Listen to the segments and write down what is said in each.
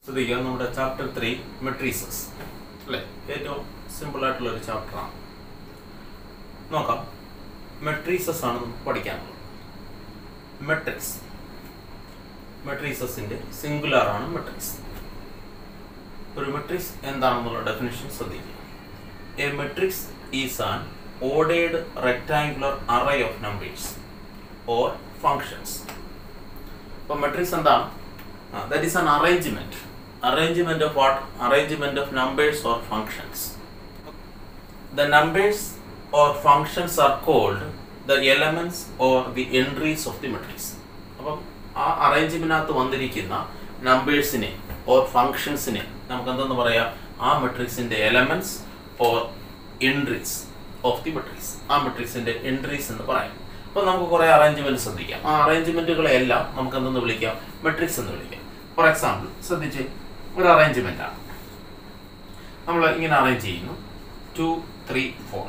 ശ്രദ്ധിക്കുക നമ്മുടെ chapter three matrices അല്ലേ ഏറ്റവും സിമ്പിൾ ആയിട്ടുള്ള ഒരു ചാപ്റ്ററാണ് നോക്കാം മെട്രീസസ് ആണ് നമുക്ക് പഠിക്കാനുള്ളത് മെട്രിക്സ് മെട്രീസസിന്റെ സിംഗുലാർ ആണ് മെട്രിക്സ് ഒരു മെട്രിക്സ് എന്താണെന്നുള്ള ഡെഫിനിഷൻ ശ്രദ്ധിക്കുക a matrix is an ordered rectangular array of numbers or functions അപ്പോൾ മെട്രിക്സ് എന്താണ് that is an arrangement arrangement of what arrangement of numbers or functions the numbers or functions are called the elements or the entries of the matrix അപ്പം ആ അറേഞ്ച്മെന്റിനകത്ത് വന്നിരിക്കുന്ന നമ്പേഴ്സിനെ or ഫങ്ഷൻസിനെ നമുക്ക് എന്തെന്ന് പറയാം ആ മെട്രിക്സിന്റെ elements or entries of the matrix ആ മെട്രിക്സിന്റെ എൻട്രീസ് എന്ന് പറയാം അപ്പോൾ നമുക്ക് കുറേ അറേഞ്ച്മെന്റ് ശ്രദ്ധിക്കാം ആ അറേഞ്ച്മെന്റുകളെല്ലാം നമുക്ക് എന്തെന്ന് വിളിക്കാം മെട്രിക്സ് എന്ന് വിളിക്കാം ഫോർ എക്സാമ്പിൾ ശ്രദ്ധിച്ച് ഒരു അറേഞ്ച്മെന്റ് ആണ് നമ്മൾ ഇങ്ങനെ അറേഞ്ച് ചെയ്യുന്നു two three four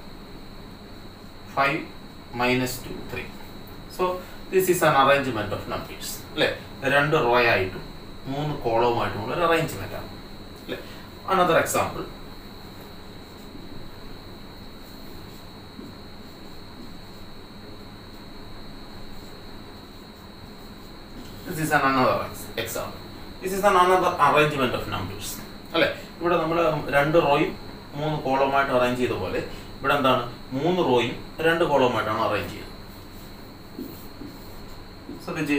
five minus two three so this is an arrangement of numbers അല്ലേ രണ്ട് റോ ആയിട്ടും മൂന്ന് കോളവുമായിട്ടുമുള്ള ഒരു അറേഞ്ച്മെന്റ് ആണ് അല്ലേ another example this is an another ex- example this is an another arrangement of numbers അല്ലെ ഇവിടെ നമ്മൾ രണ്ട് റോയും മൂന്ന് കോളമായിട്ട് അറേഞ്ച് ചെയ്ത പോലെ ഇവിടെ എന്താണ് മൂന്ന് റോയും രണ്ട് കോളമായിട്ടാണ് അറേഞ്ച് ചെയ്തത് ശ്രദ്ധിച്ചേ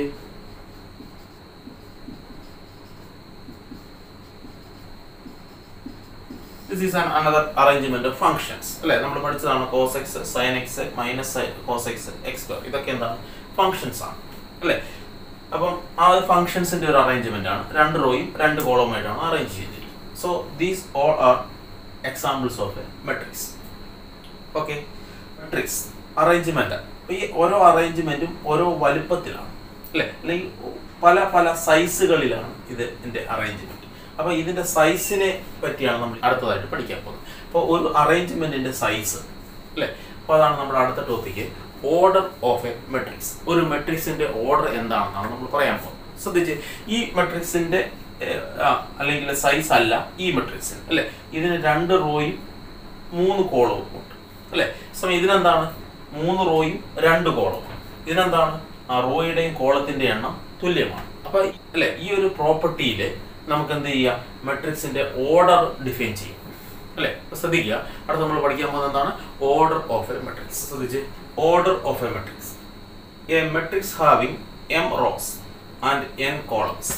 this is an another arrangement of functions അല്ലെ നമ്മൾ പഠിച്ചതാണ് cos x sine x minus cos x x ഇതൊക്കെ എന്താണ് ഫങ്ഷൻസ് ആണ് അല്ലെ അപ്പം ആ ഫങ്ഷൻസിന്റെ ഒരു അറേഞ്ച്മെന്റ് ആണ് രണ്ട് റോയും രണ്ട് കോളവുമായിട്ടാണ് അറേഞ്ച് ചെയ്തിരിക്കുന്നത് so these all are examples of a matrix okay matrix arrangement ഈ ഓരോ അറേഞ്ച്മെന്റും ഓരോ വലുപ്പത്തിലാണ് അല്ലെ അല്ലെങ്കിൽ പല പല സൈസുകളിലാണ് ഇത് ഇതിന്റെ അറേഞ്ച്മെന്റ് അപ്പൊ ഇതിന്റെ സൈസിനെ പറ്റിയാണ് നമ്മൾ അടുത്തതായിട്ട് പഠിക്കാൻ പോകുന്നത് അപ്പോൾ ഒരു അറേഞ്ച്മെന്റിന്റെ സൈസ് അല്ലെ അപ്പോൾ അതാണ് നമ്മുടെ അടുത്ത topic order of a matrix ഒരു മെട്രിക്സിന്റെ ഓർഡർ എന്താണെന്നാണ് നമ്മൾ പറയാൻ പോകുന്നത് ശ്രദ്ധിച്ച് ഈ മെട്രിക്സിന്റെ അല്ലെങ്കിൽ സൈസ് അല്ല ഈ മെട്രിക്സിന് അല്ലെ ഇതിന് രണ്ട് റോയും മൂന്ന് കോളവും ഉണ്ട് അല്ലെ സമയം ഇതിനെന്താണ് മൂന്ന് റോയും രണ്ട് കോളവും ഇതിനെന്താണ് ആ റോയുടെയും കോളത്തിന്റെ എണ്ണം തുല്യമാണ് അപ്പൊ അല്ലെ ഈ ഒരു പ്രോപ്പർട്ടിയില് നമുക്ക് എന്ത് ചെയ്യാം മെട്രിക്സിന്റെ ഓർഡർ ഡിഫൈൻ ചെയ്യും അല്ലെ ശ്രദ്ധിക്കുക അടുത്ത് നമ്മൾ പഠിക്കാൻ പോകുന്നത് എന്താണ് ഓർഡർ ഓഫ് എ മെട്രിക്സ് ശ്രദ്ധിച്ച് order of a matrix a matrix having m rows and n columns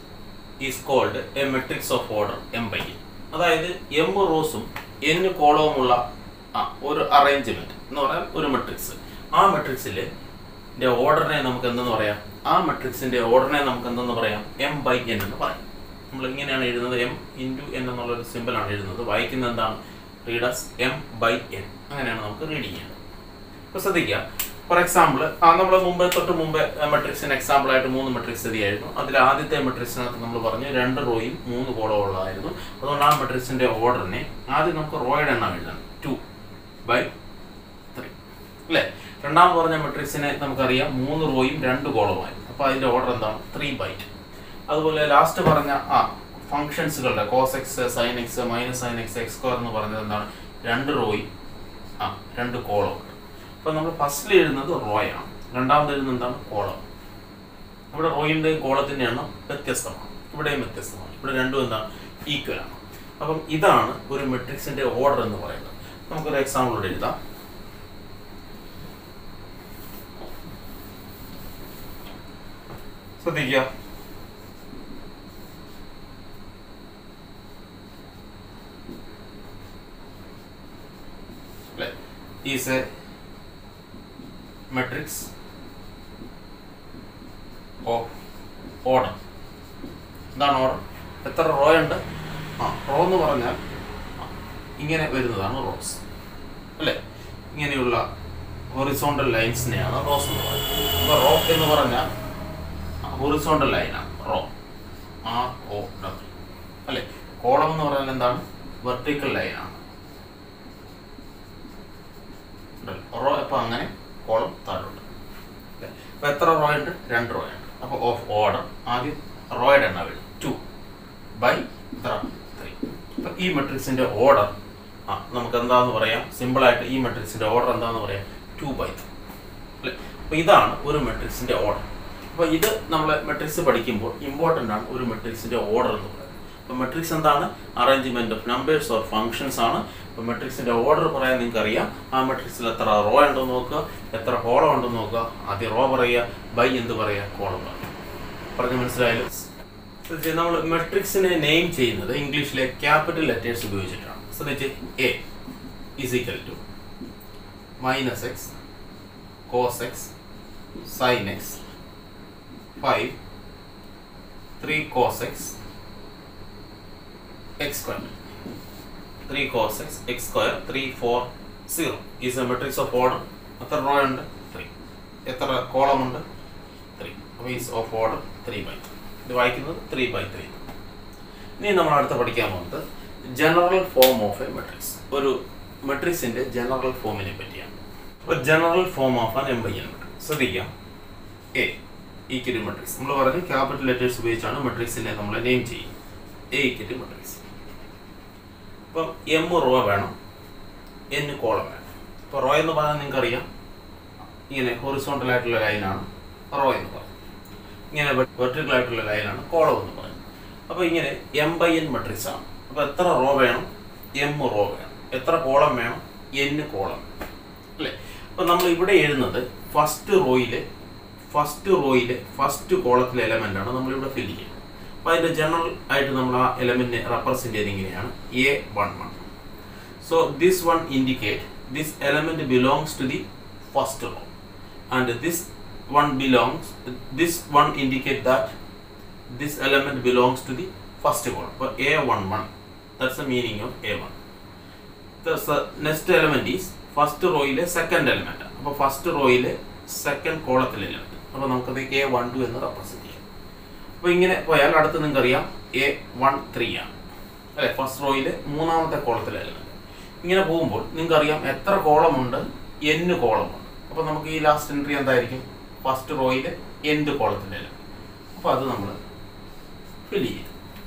is called a matrix of order M by n അതായത് എം റോസും എൻ കോളവുമുള്ള ആ ഒരു അറേഞ്ച്മെന്റ് എന്ന് പറഞ്ഞാൽ ഒരു മെട്രിക്സ് ആ മെട്രിക്സിലെ ഓർഡറിനെ നമുക്ക് എന്തെന്ന് പറയാം ആ മെട്രിക്സിന്റെ ഓർഡറിനെ നമുക്ക് എന്തെന്ന് പറയാം എം ബൈ എൻ എന്ന് പറയാം നമ്മൾ ഇങ്ങനെയാണ് എഴുതുന്നത് എം ഇൻറ്റു എൻ എന്നുള്ള ഒരു സിമ്പിളാണ് എഴുതുന്നത് വായിക്കുന്നത് എന്താണ് റീഡേഴ്സ് എം ബൈ എൻ അങ്ങനെയാണ് നമുക്ക് റീഡ് ചെയ്യേണ്ടത് അപ്പോൾ ശ്രദ്ധിക്കുക ഫോർ എക്സാമ്പിൾ ആ നമ്മൾ മുമ്പ് തൊട്ട് മുമ്പ് മെട്രിക്സിന് എക്സാമ്പിൾ ആയിട്ട് മൂന്ന് മെട്രിക്സ് എഴുതിയായിരുന്നു അതിൽ ആദ്യത്തെ മെട്രിക്സിനകത്ത് നമ്മൾ പറഞ്ഞു രണ്ട് റോയും മൂന്ന് കോളവും ഉള്ളതായിരുന്നു അതുകൊണ്ട് ആ മെട്രിക്സിന്റെ ഓർഡറിനെ ആദ്യം നമുക്ക് റോയുടെ എണ്ണം എഴുതണം ടു ബൈ ത്രീ അല്ലേ രണ്ടാമത് പറഞ്ഞ മെട്രിക്സിനെ നമുക്കറിയാം മൂന്ന് റോയും രണ്ട് കോളവുമായിരുന്നു അപ്പോൾ അതിന്റെ ഓർഡർ എന്താണ് ത്രീ ബൈ അതുപോലെ ലാസ്റ്റ് പറഞ്ഞ ആ ഫങ്ഷൻസുകളുടെ cos x sine x minus sine x x square എന്ന് പറഞ്ഞത് എന്താണ് രണ്ട് റോയും ആ രണ്ട് കോളവും അപ്പോൾ നമ്മൾ ഫസ്റ്റിൽ എഴുതുന്നത് റോയാണ് രണ്ടാമത് എഴുതുന്നത് എന്താണ് കോളം ഇവിടെ റോയിൻ്റെയും കോളത്തിൻ്റെ എണ്ണം വ്യത്യസ്തമാണ് ഇവിടെയും വ്യത്യസ്തമാണ് ഇവിടെ രണ്ടും എന്താണ് ഈക്വൽ ആണ് അപ്പം ഇതാണ് ഒരു മെട്രിക്സിന്റെ ഓർഡർ എന്ന് പറയുന്നത് നമുക്കൊരു എക്സാമ്പിൾ ഇവിടെ എഴുതാം ശ്രദ്ധിക്കുക is a matrix of order എന്താണ് ഓർഡർ എത്ര റോ ഉണ്ട് ആ റോ എന്ന് പറഞ്ഞാൽ ഇങ്ങനെ വരുന്നതാണ് റോസ് അല്ലേ ഇങ്ങനെയുള്ള ഹൊറിസോണ്ടൽ ലൈൻസിനെയാണ് റോസ് എന്ന് പറയുന്നത് അപ്പോൾ റോ എന്ന് പറഞ്ഞാൽ ഹൊറിസോണ്ടൽ ലൈനാണ് റോ ആർ ഒ ഡബ്ല്യു അല്ലേ കോളം എന്ന് പറഞ്ഞാൽ എന്താണ് വെർട്ടിക്കൽ ലൈനാണ് റോ ഇപ്പൊ അങ്ങനെ കോളം താഴോട്ട് അപ്പൊ എത്ര റോ ഉണ്ട് രണ്ട് റോ ഉണ്ട് അപ്പൊ ഓഫ് ഓർഡർ ആദ്യം റോയുടെ എണ്ണം വരും ടു ബൈ എത്ര ത്രീ അപ്പം ഈ മെട്രിക്സിന്റെ ഓർഡർ ആ നമുക്ക് എന്താന്ന് പറയാം സിമ്പിൾ ആയിട്ട് ഈ മെട്രിക്സിന്റെ ഓർഡർ എന്താന്ന് പറയാം ടു ബൈ ത്രീ അല്ലേ അപ്പോൾ ഇതാണ് ഒരു മെട്രിക്സിന്റെ ഓർഡർ അപ്പോൾ ഇത് നമ്മൾ മെട്രിക്സ് പഠിക്കുമ്പോൾ ഇമ്പോർട്ടൻ്റ് ആണ് ഒരു മെട്രിക്സിന്റെ ഓർഡർ എന്ന് പറയുന്നത് അപ്പോൾ മെട്രിക്സ് എന്താണ് arrangement of numbers or functions ആണ് അപ്പോൾ മെട്രിക്സിന്റെ ഓർഡർ പറയാൻ നിങ്ങൾക്ക് അറിയാം ആ മെട്രിക്സിൽ എത്ര റോ ഉണ്ടെന്ന് നോക്കുക എത്ര കോളം ഉണ്ടെന്ന് നോക്കുക ആദ്യം റോ പറയുക ബൈ എന്ത് പറയുക കോളം പറയുക പറഞ്ഞ് മനസ്സിലായാലും നമ്മൾ മെട്രിക്സിനെ നെയിം ചെയ്യുന്നത് ഇംഗ്ലീഷിലെ ക്യാപിറ്റൽ ലെറ്റേഴ്സ് ഉപയോഗിച്ചിട്ടാണ് ശ്രദ്ധിച്ച് A is equal to minus x cos x sine x five three cos x x square three cos x x square three four zero is a matrix of order എത്ര row ഉണ്ട് three എത്ര column ഉണ്ട് three അപ്പോൾ is of order three by three ഇത് വായിക്കുന്നത് three by three ഇനി നമ്മൾ അടുത്ത് പഠിക്കാൻ പോകുന്നത് general form of a matrix ഒരു മെട്രിക്സിന്റെ ജനറൽ ഫോമിനെ പറ്റിയാണ് അപ്പോൾ general form of an M by N matrix ശ്രദ്ധിക്കാം എ ഈക്വൽ മെട്രിക്സ് നമ്മൾ പറഞ്ഞു ക്യാപിറ്റൽ ലെറ്റേഴ്സ് ഉപയോഗിച്ചാണ് മെട്രിക്സിനെ നമ്മൾ നെയിം ചെയ്യും എ ഈക്വൽ മെട്രിക്സ് അപ്പം എം റോ വേണം എൻ കോളം വേണം ഇപ്പോൾ റോ എന്ന് പറഞ്ഞാൽ നിങ്ങൾക്ക് അറിയാം ഇങ്ങനെ ഹൊറിസോണ്ടൽ ആയിട്ടുള്ള ലൈനാണ് റോ എന്ന് പറയുന്നത് ഇങ്ങനെ വെർട്ടിക്കൽ ആയിട്ടുള്ള ലൈനാണ് കോളം എന്ന് പറയുന്നത് അപ്പോൾ ഇങ്ങനെ എം ബൈ എൻ മെട്രിക്സ് ആണ് അപ്പോൾ എത്ര റോ വേണം എം റോ വേണം എത്ര കോളം വേണം എൻ കോളം വേണം അല്ലേ അപ്പോൾ നമ്മൾ ഇവിടെ എഴുതുന്നത് ഫസ്റ്റ് റോയിലെ ഫസ്റ്റ് റോയിലെ ഫസ്റ്റ് കോളത്തിലെ എലമെന്റ് ആണ് നമ്മളിവിടെ ഫില്ല് ചെയ്യുന്നത് അപ്പോൾ അതിന്റെ ജനറൽ ആയിട്ട് നമ്മൾ ആ എലമെന്റിനെ റെപ്രസെന്റ് ചെയ്ത് ഇങ്ങനെയാണ് a one one so this one indicate this element belongs to the first row and this one belongs this one indicate that this element belongs to the first column അപ്പോൾ a one one that's the meaning of a one next element is first റോയിലെ second element അപ്പോൾ first റോയിലെ second കോളത്തിലെ element അപ്പോൾ നമുക്കത് a one two എന്ന് represent ചെയ്യാം അപ്പോൾ ഇങ്ങനെ പോയാൽ അടുത്ത് നിങ്ങൾക്ക് അറിയാം എ വൺ ത്രീ ആണ് അല്ലെ ഫസ്റ്റ് റോയിലെ മൂന്നാമത്തെ കോളത്തിലെ എലമെന്റ് ഇങ്ങനെ പോകുമ്പോൾ നിങ്ങൾക്ക് അറിയാം എത്ര കോളമുണ്ട് എന്ന് കോളമുണ്ട് അപ്പോൾ നമുക്ക് ഈ ലാസ്റ്റ് എൻട്രി എന്തായിരിക്കും ഫസ്റ്റ് റോയിലെ എന്ത് കോളത്തിലെ എലമെന്റ് അപ്പോൾ അത് നമ്മൾ ഫിൽ ചെയ്യും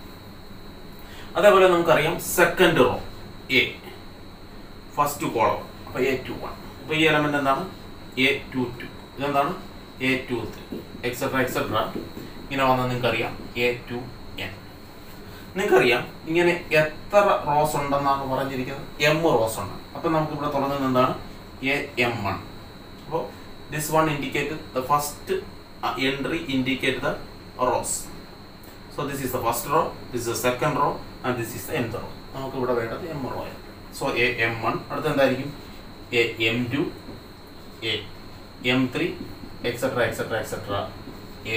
അതേപോലെ നമുക്കറിയാം second row a first column അപ്പോൾ എ ടു വൺ അപ്പോൾ ഈ എലമെന്റ് എന്താണ് എ ടു ടു ഇതെന്താണ് a two three etcetera etcetera ഇങ്ങനെ വന്നാൽ നിങ്ങൾക്കറിയാം എ ടു എൻ നിങ്ങൾക്കറിയാം ഇങ്ങനെ എത്ര റോസ് ഉണ്ടെന്നാണ് പറഞ്ഞിരിക്കുന്നത് എം റോസ് ഉണ്ട് അപ്പം നമുക്ക് ഇവിടെ തുടങ്ങുന്നത് എന്താണ് എ എം വൺ അപ്പോൾ this one indicate the first entry indicate the rows so this is the first row this the second row and this is the nth row നമുക്ക് ഇവിടെ വേണ്ടത് എം റോ ആണ് സോ എ എം വൺ അടുത്ത എന്തായിരിക്കും a m two a m three etcetera etcetera etcetera a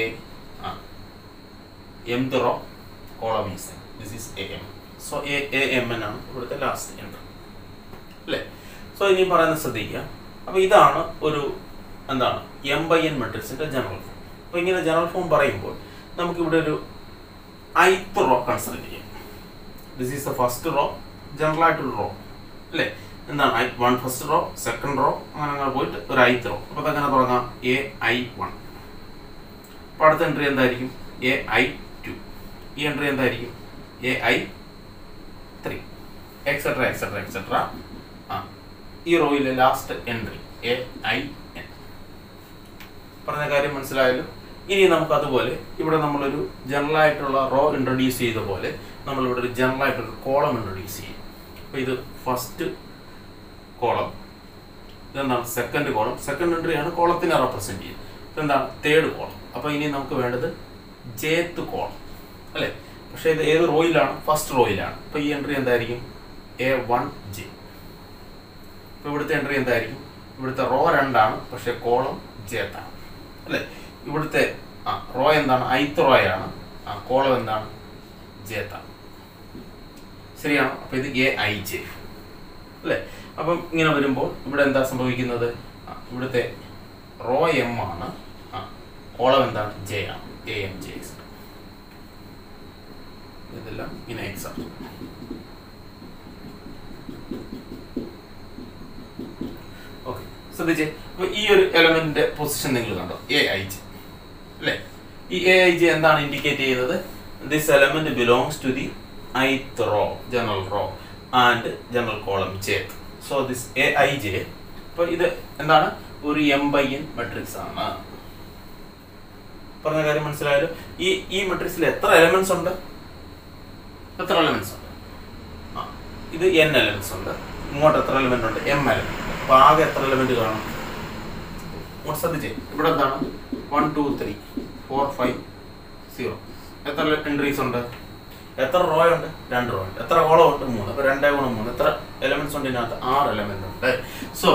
m row column is this is a m so a a m n ആണ് ഇവിടുത്തെ last entry അല്ലേ so ഇനി പറയുന്നത് ശ്രദ്ധിക്കുക അപ്പോൾ ഇതാണ് ഒരു എന്താണ് എം ബൈ എൻ മെട്രിക്സിന്റെ ജനറൽ ഫോം അപ്പോൾ ഇങ്ങനെ ജനറൽ ഫോം പറയുമ്പോൾ നമുക്കിവിടെ ഒരു ഐത്ത് റോ കൺസിഡർ ചെയ്യാം this is the first row general ആയിട്ടൊരു റോ അല്ലേ എന്താണ് one first row second row അങ്ങനെ അങ്ങനെ പോയിട്ട് ഒരു ഐത്ത് റോ അപ്പോൾ അതങ്ങനെ തുടങ്ങാം എ ഐ വൺ അപ്പോൾ അടുത്ത എൻട്രി എന്തായിരിക്കും എ ഐ ടു ഈ എൻട്രി എന്തായിരിക്കും a i three etcetera etcetera etcetera ആ ഈ റോയിലെ last entry a i n പറഞ്ഞ കാര്യം മനസ്സിലായല്ലോ ഇനി നമുക്ക് അതുപോലെ ഇവിടെ നമ്മളൊരു ജനറൽ ആയിട്ടുള്ള റോ ഇൻട്രൊഡ്യൂസ് ചെയ്ത പോലെ നമ്മൾ ഇവിടെ ഒരു ജനറൽ ആയിട്ടൊരു കോളം ഇൻട്രൊഡ്യൂസ് ചെയ്യും അപ്പോൾ ഇത് ഫസ്റ്റ് കോളം ഇതെന്താണ് സെക്കൻഡ് കോളം സെക്കൻഡ് എൻട്രി ആണ് കോളത്തിനെ റെപ്രസെന്റ് ചെയ്യുന്നത് ഇതെന്താണ് തേർഡ് കോളം അപ്പോൾ ഇനി നമുക്ക് വേണ്ടത് ജേത്ത് കോളം അല്ലേ പക്ഷേ ഇത് ഏത് റോയിലാണ് ഫസ്റ്റ് റോയിലാണ് അപ്പോൾ ഈ എൻട്രി എന്തായിരിക്കും എ വൺ ജെ ഇപ്പോൾ ഇവിടുത്തെ എൻട്രി എന്തായിരിക്കും ഇവിടുത്തെ റോ രണ്ടാണ് പക്ഷേ കോളം ജേത്താണ് അല്ലേ ഇവിടുത്തെ ആ റോ എന്താണ് ഐത്ത് റോയാണ് ആ കോളം എന്താണ് ജേത്താണ് ശരിയാണോ അപ്പൊ ഇത് എ ഐ ജെ അല്ലേ അപ്പം ഇങ്ങനെ വരുമ്പോൾ ഇവിടെ എന്താ സംഭവിക്കുന്നത് ആ, ഇവിടുത്തെ റോ എം ആണ് ആ കോളം എന്താണ് ജെ ആണ് എ എം ജെ എക്സ് ഇതെല്ലാം ഇങ്ങനെ എക്സ് ആണ് ഓക്കെ ശ്രദ്ധിച്ചേ അപ്പൊ ഈ ഒരു എലമെന്റിന്റെ പൊസിഷൻ നിങ്ങൾ കണ്ടോ എ ഐ ജെ അല്ലേ ഈ എ ഐ ജെ എന്താണ് ഇൻഡിക്കേറ്റ് ചെയ്യുന്നത് this element belongs to the ith row general row and general column jth so this a I j അപ്പോൾ ഇത് എന്താണ് ഒരു എം ബൈ എൻ മെട്രിക്സ് ആണ് പറഞ്ഞ കാര്യം മനസ്സിലായാലും ഈ ഈ മെട്രിക്സിൽ എത്ര എലമെന്റ്സ് ഉണ്ട് എത്ര എലമെന്റ്സ് ഉണ്ട് ആ ഇത് എൻ എലമെന്റ്സ് ഉണ്ട് ഇങ്ങോട്ട് എത്ര എലമെന്റ് ഉണ്ട് എം എലമെന്റ് അപ്പൊ ആകെ എത്ര എലമെന്റ് കാണും ഇങ്ങോട്ട് ശ്രദ്ധിച്ചേ ഇവിടെ എന്താണ് one two three four five zero എത്ര എൻട്രീസ് ഉണ്ട് എത്ര റോ ഉണ്ട് രണ്ട് റോ ഉണ്ട് എത്ര കോളം ഉണ്ട് മൂന്ന് അപ്പൊ രണ്ടേ ഗുണം മൂന്ന് എത്ര എലമെന്റ്സ് ഉണ്ട് ഇതിനകത്ത് ആറ് എലമെന്റ് ഉണ്ട് so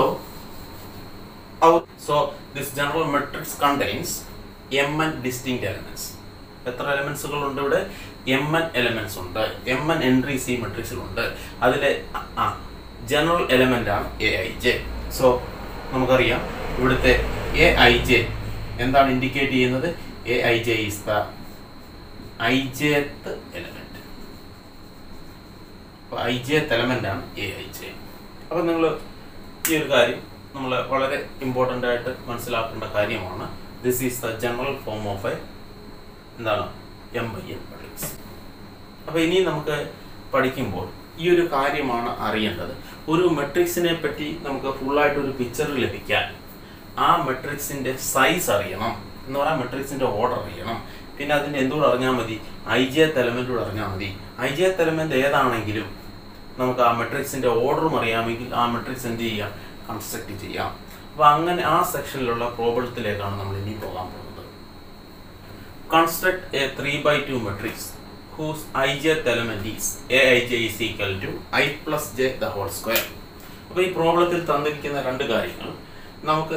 so this general matrix contains m n distinct elements എത്ര എലമെന്റ്സുകൾ ഉണ്ട് ഇവിടെ എം എൻ എലമെന്റ്സ് ഉണ്ട് എം എൻ എൻട്രീസ് ഈ മെട്രിക്സിലുണ്ട് അതിലെ ജനറൽ എലമെന്റ് ആണ് എ ഐ ജെ സോ നമുക്കറിയാം ഇവിടുത്തെ എ ഐ ജെ എന്താണ് ഇൻഡിക്കേറ്റ് ചെയ്യുന്നത് a I J is the i jth element അപ്പോൾ ഐ ജെത്ത് എലമെന്റ് ആണ് എ ഐ ജെ അപ്പം നിങ്ങൾ ഈ ഒരു കാര്യം നമ്മൾ വളരെ ഇമ്പോർട്ടൻ്റ് ആയിട്ട് മനസ്സിലാക്കേണ്ട കാര്യമാണ് this is the general form of a എന്താണ് എം ഐ എൻ മെട്രിക്സ് അപ്പോൾ ഇനി നമുക്ക് പഠിക്കുമ്പോൾ ഈ ഒരു കാര്യമാണ് അറിയേണ്ടത് ഒരു മെട്രിക്സിനെ പറ്റി നമുക്ക് ഫുള്ളായിട്ട് ഒരു പിക്ചർ ലഭിക്കാൻ ആ മെട്രിക്സിന്റെ സൈസ് അറിയണം എന്ന് പറയാൻ മെട്രിക്സിന്റെ ഓർഡർ അറിയണം പിന്നെ അതിന്റെ എന്തുകൂടെ അറിഞ്ഞാൽ മതി ഐ ജി എത്ത് എലമെന്റ് കൂടെ അറിഞ്ഞാൽ മതി ഐ ജി എത്ത് എലമെന്റ് ഏതാണെങ്കിലും നമുക്ക് ആ മെട്രിക്സിന്റെ ഓർഡറും അറിയാമെങ്കിൽ ആ മെട്രിക്സ് എന്ത് ചെയ്യാം കൺസ്ട്രക്ട് ചെയ്യാം അപ്പൊ അങ്ങനെ ആ സെക്ഷനിലുള്ള പ്രോബ്ലത്തിലേക്കാണ് നമ്മൾ ഇനി പോകാൻ പോകുന്നത് construct a 3 by 2 matrix whose ijth element is aij is equal to i plus j the whole square അപ്പോൾ ഈ പ്രോബ്ലത്തിൽ തന്നിരിക്കുന്ന രണ്ട് കാര്യങ്ങൾ നമുക്ക്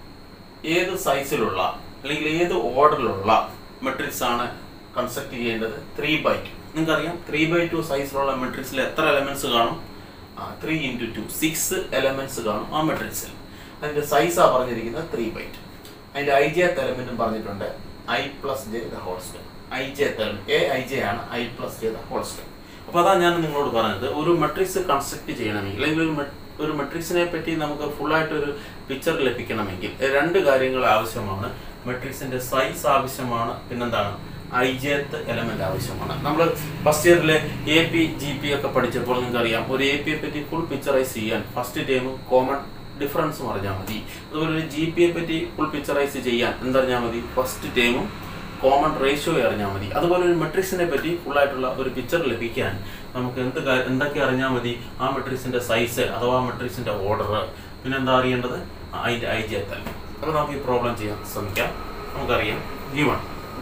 ഏത് സൈസിലുള്ള അല്ലെങ്കിൽ ഏത് ഓർഡറിലുള്ള മെട്രിക്സ് ആണ് കൺസ്ട്രക്ട് ചെയ്യേണ്ടത് ത്രീ ബൈ ടു നിങ്ങൾക്കറിയാം ത്രീ ബൈ ടു സൈസിലുള്ള മെട്രിക്സിൽ എത്ര എലമെന്റ്സ് കാണും three into two six elements കാണും ആ മെട്രിക്സിൽ അതിന്റെ സൈസാ പറഞ്ഞിരിക്കുന്നത് ത്രീ ബൈ ടു അതിന്റെ ഐ ജെ എലമെന്റും പറഞ്ഞിട്ടുണ്ട് i plus j the whole square i j element a I J ആണ് i plus j the whole square അപ്പോൾ അതാ ഞാൻ നിങ്ങളോട് പറഞ്ഞത് ഒരു മെട്രിക്സ് കൺസ്ട്രക്ട് ചെയ്യണമെങ്കിൽ അല്ലെങ്കിൽ ഒരു met- ഒരു മെട്രിക്സിനെ പറ്റി നമുക്ക് full ആയിട്ട് ഒരു പിക്ചർ ലഭിക്കണമെങ്കിൽ രണ്ട് കാര്യങ്ങൾ ആവശ്യമാണ് മെട്രിക്സിന്റെ സൈസ് ആവശ്യമാണ് പിന്നെന്താണ് ഐ ജെത്ത് എലമെന്റ് ആവശ്യമാണ് നമ്മൾ ഫസ്റ്റ് ഇയറിലെ എ പി ജി പി ഒക്കെ പഠിച്ചപ്പോൾ നിങ്ങൾക്ക് അറിയാം ഒരു എ പിയെ പറ്റി ഫുൾ പിക്ചറൈസ് ചെയ്യാൻ ഫസ്റ്റ് ടൈം കോമൺ ഡിഫറൻസും അറിഞ്ഞാൽ മതി അതുപോലെ ഒരു ജി പിയെ പറ്റി ഫുൾ പിക്ചറൈസ് ചെയ്യാൻ എന്തറിഞ്ഞാൽ മതി ഫസ്റ്റ് ടൈമും കോമൺ റേഷ്യോ അറിഞ്ഞാൽ മതി അതുപോലെ ഒരു മെട്രിക്സിനെ പറ്റി full ആയിട്ടുള്ള ഒരു പിക്ചർ ലഭിക്കാൻ നമുക്ക് എന്ത് കാ- എന്തൊക്കെ അറിഞ്ഞാൽ മതി ആ മെട്രിക്സിന്റെ സൈസ് അഥവാ മെട്രിക്സിന്റെ ഓർഡർ പിന്നെ എന്താ അറിയേണ്ടത് അതിന്റെ ഐ ജി എത്തൽ അപ്പോൾ നമുക്ക് ഈ പ്രോബ്ലം ചെയ്യാൻ ശ്രമിക്കാം നമുക്കറിയാം ഗിവൺ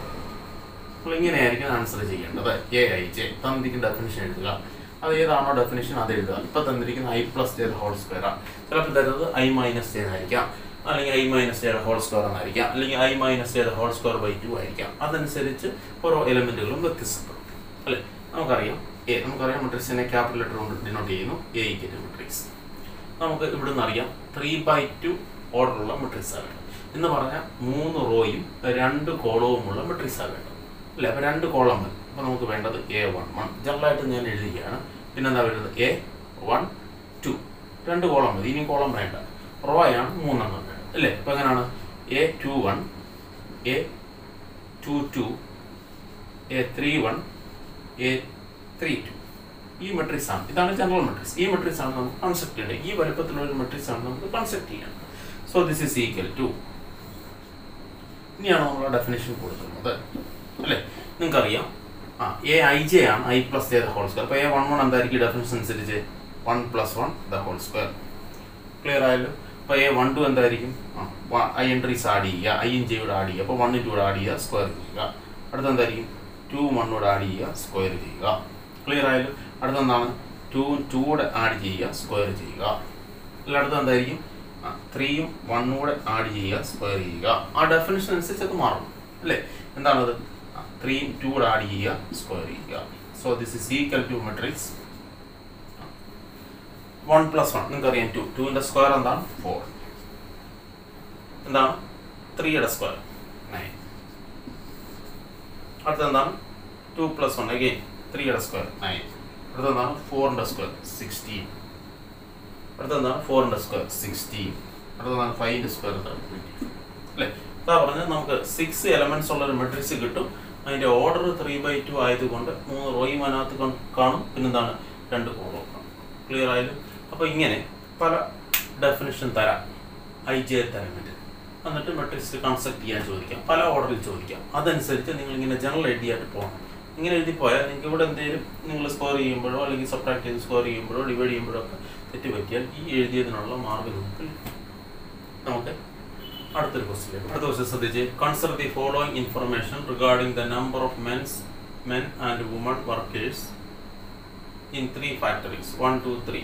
അപ്പോൾ ഇങ്ങനെയായിരിക്കും ആൻസർ ചെയ്യേണ്ടത് എ ഐ ജെ തന്നിരിക്കുന്ന ഡെഫിനിഷൻ എഴുതുക അത് ഏതാണോ ഡെഫിനിഷൻ അത് എഴുതുക ഇപ്പൊ തന്നിരിക്കുന്ന i plus j whole square ആണ് ചിലപ്പോൾ തരുന്നത് ഐ മൈനസ് ജെ ആയിരിക്കാം അല്ലെങ്കിൽ i minus j whole square എന്നായിരിക്കാം അല്ലെങ്കിൽ i minus j whole square by two ആയിരിക്കാം അതനുസരിച്ച് ഓരോ എലിമെന്റുകളും വ്യത്യസ്തപ്പെടും അല്ലേ നമുക്കറിയാം എ നമുക്കറിയാം മെട്രിക്സിനെ ക്യാപിറ്റൽ ലെറ്റർ കൊണ്ട് ഡിനോട്ട് ചെയ്യുന്നു എ ഇക്കറ്റ് മെട്രിക്സ് നമുക്ക് ഇവിടുന്ന് അറിയാം ത്രീ ബൈ ടു ഓർഡറുള്ള മെട്രിക്സ് ആണ് വേണ്ടത് എന്ന് പറഞ്ഞാൽ മൂന്ന് റോയും രണ്ട് കോളവുമുള്ള മെട്രിക്സ് ആണ് വേണ്ടത് അല്ലേ അപ്പോൾ രണ്ട് കോളം മതി അപ്പോൾ നമുക്ക് വേണ്ടത് എ വൺ വൺ ജനറലായിട്ട് ഞാൻ എഴുതുകയാണ് പിന്നെന്താ വരുന്നത് എ വൺ ടു രണ്ട് കോളം മതി ഇനി കോളം വേണ്ട റോ ആണ് മൂന്നെണ്ണം വേണ്ടത് അല്ലേ അപ്പോൾ എങ്ങനെയാണ് a two one A two two A three one a three two ഈ മെട്രിക്സ് ആണ് ഇതാണ് ജനറൽ മെട്രിക്സ് ഈ മെട്രിക്സ് ആണ് നമുക്ക് കൺസെപ്റ്റ് ചെയ്യേണ്ടത് ഈ വലുപ്പത്തിലുള്ള ഒരു മെട്രിക്സ് ആണ് നമുക്ക് കൺസെപ്റ്റ് ചെയ്യേണ്ടത് so this is equal to ഇനിയാണ് നമ്മൾ ഡെഫിനേഷൻ കൊടുക്കുന്നത് അല്ലേ നിങ്ങൾക്കറിയാം ആ എ ഐ ജെ ആണ് i plus j the whole square അപ്പോൾ എ വൺ വൺ എന്തായിരിക്കും ഡെഫിനേഷൻ അനുസരിച്ച് one plus one the whole square clear ആയല്ലോ അപ്പോൾ എ വൺ ടു എന്തായിരിക്കും ആ ഐ എൻട്രീസ് ആഡ് ചെയ്യുക ഐ ഇൻ ജെയോട് ആഡ് ചെയ്യുക അപ്പോൾ വൺ ഇൻറ്റൂടെ ആഡ് ചെയ്യുക സ്ക്വയർ ചെയ്യുക അടുത്ത എന്തായിരിക്കും ടു വണ്ണോട് ആഡ് ചെയ്യുക സ്ക്വയർ ചെയ്യുക ക്ലിയർ ആയാലും അടുത്ത എന്താണ് ടു ടൂടെ ആഡ് ചെയ്യുക സ്ക്വയർ ചെയ്യുക അല്ല അടുത്ത എന്തായിരിക്കും ത്രീയും വണ്ണൂടെ ആഡ് ചെയ്യുക സ്ക്വയർ ചെയ്യുക ആ ഡെഫിനേഷൻ അനുസരിച്ച് അത് മാറും അല്ലേ എന്താണത് ത്രീയും ടൂടെ ആഡ് ചെയ്യുക സ്ക്വയർ ചെയ്യുക so this is equal to matrix one plus one നിങ്ങൾക്ക് അറിയാം ടു ടുവിന്റെ സ്ക്വയർ എന്താണ് ഫോർ എന്താണ് ത്രീയുടെ സ്ക്വയർ നയൻ അടുത്ത എന്താണ് ടു പ്ലസ് വൺ അഗെയിൻ ത്രീയുടെ സ്ക്വയർ നയൻ അടുത്ത എന്താണ് ഫോറിന്റെ സ്ക്വയർ സിക്സ്റ്റീൻ അടുത്ത എന്താണ് ഫോറിന്റെ സ്ക്വയർ സിക്സ്റ്റീൻ അടുത്ത എന്താണ് ഫൈവിന്റെ സ്ക്വയർ ട്വന്റി അല്ലേ അതാ പറഞ്ഞത് നമുക്ക് സിക്സ് എലമെന്റ്സ് ഉള്ള ഒരു മെട്രിക്സ് കിട്ടും അതിൻ്റെ ഓർഡർ ത്രീ ബൈ ടു ആയതുകൊണ്ട് മൂന്ന് റോയും അതിനകത്ത് കാ- കാണും പിന്നെന്താണ് രണ്ട് കോളവും കാണും ക്ലിയർ ആയാലും അപ്പോൾ ഇങ്ങനെ പല ഡെഫിനിഷൻ തരാം ഐ ജെ എലമെൻറ്റ് എന്നിട്ട് മെട്രിക്സ് കൺസെപ്റ്റ് ചെയ്യാൻ ചോദിക്കാം പല ഓർഡറിൽ ചോദിക്കാം അതനുസരിച്ച് നിങ്ങൾ ഇങ്ങനെ ജനറൽ ഐഡിയ ആയിട്ട് പോകണം ഇങ്ങനെ എഴുതി പോയാൽ നിങ്ങൾക്ക് ഇവിടെ എന്തെങ്കിലും നിങ്ങൾ സ്കോർ ചെയ്യുമ്പോഴോ അല്ലെങ്കിൽ സബ്ട്രാക്ട് ചെയ്ത് സ്കോർ ചെയ്യുമ്പോഴോ ഡിവൈഡ് ചെയ്യുമ്പോഴോ ഒക്കെ തെറ്റ് പറ്റിയാൽ ഈ എഴുതിയതിനുള്ള മാർക്ക് നിങ്ങൾക്ക് ലഭിക്കും. നമുക്ക് അടുത്തൊരു ക്വസ്റ്റ്യൻ അടുത്ത ക്വസ്റ്റ്യൻ ശ്രദ്ധിച്ച് consider the following information regarding the number of mens men and woman workers in three factories one two three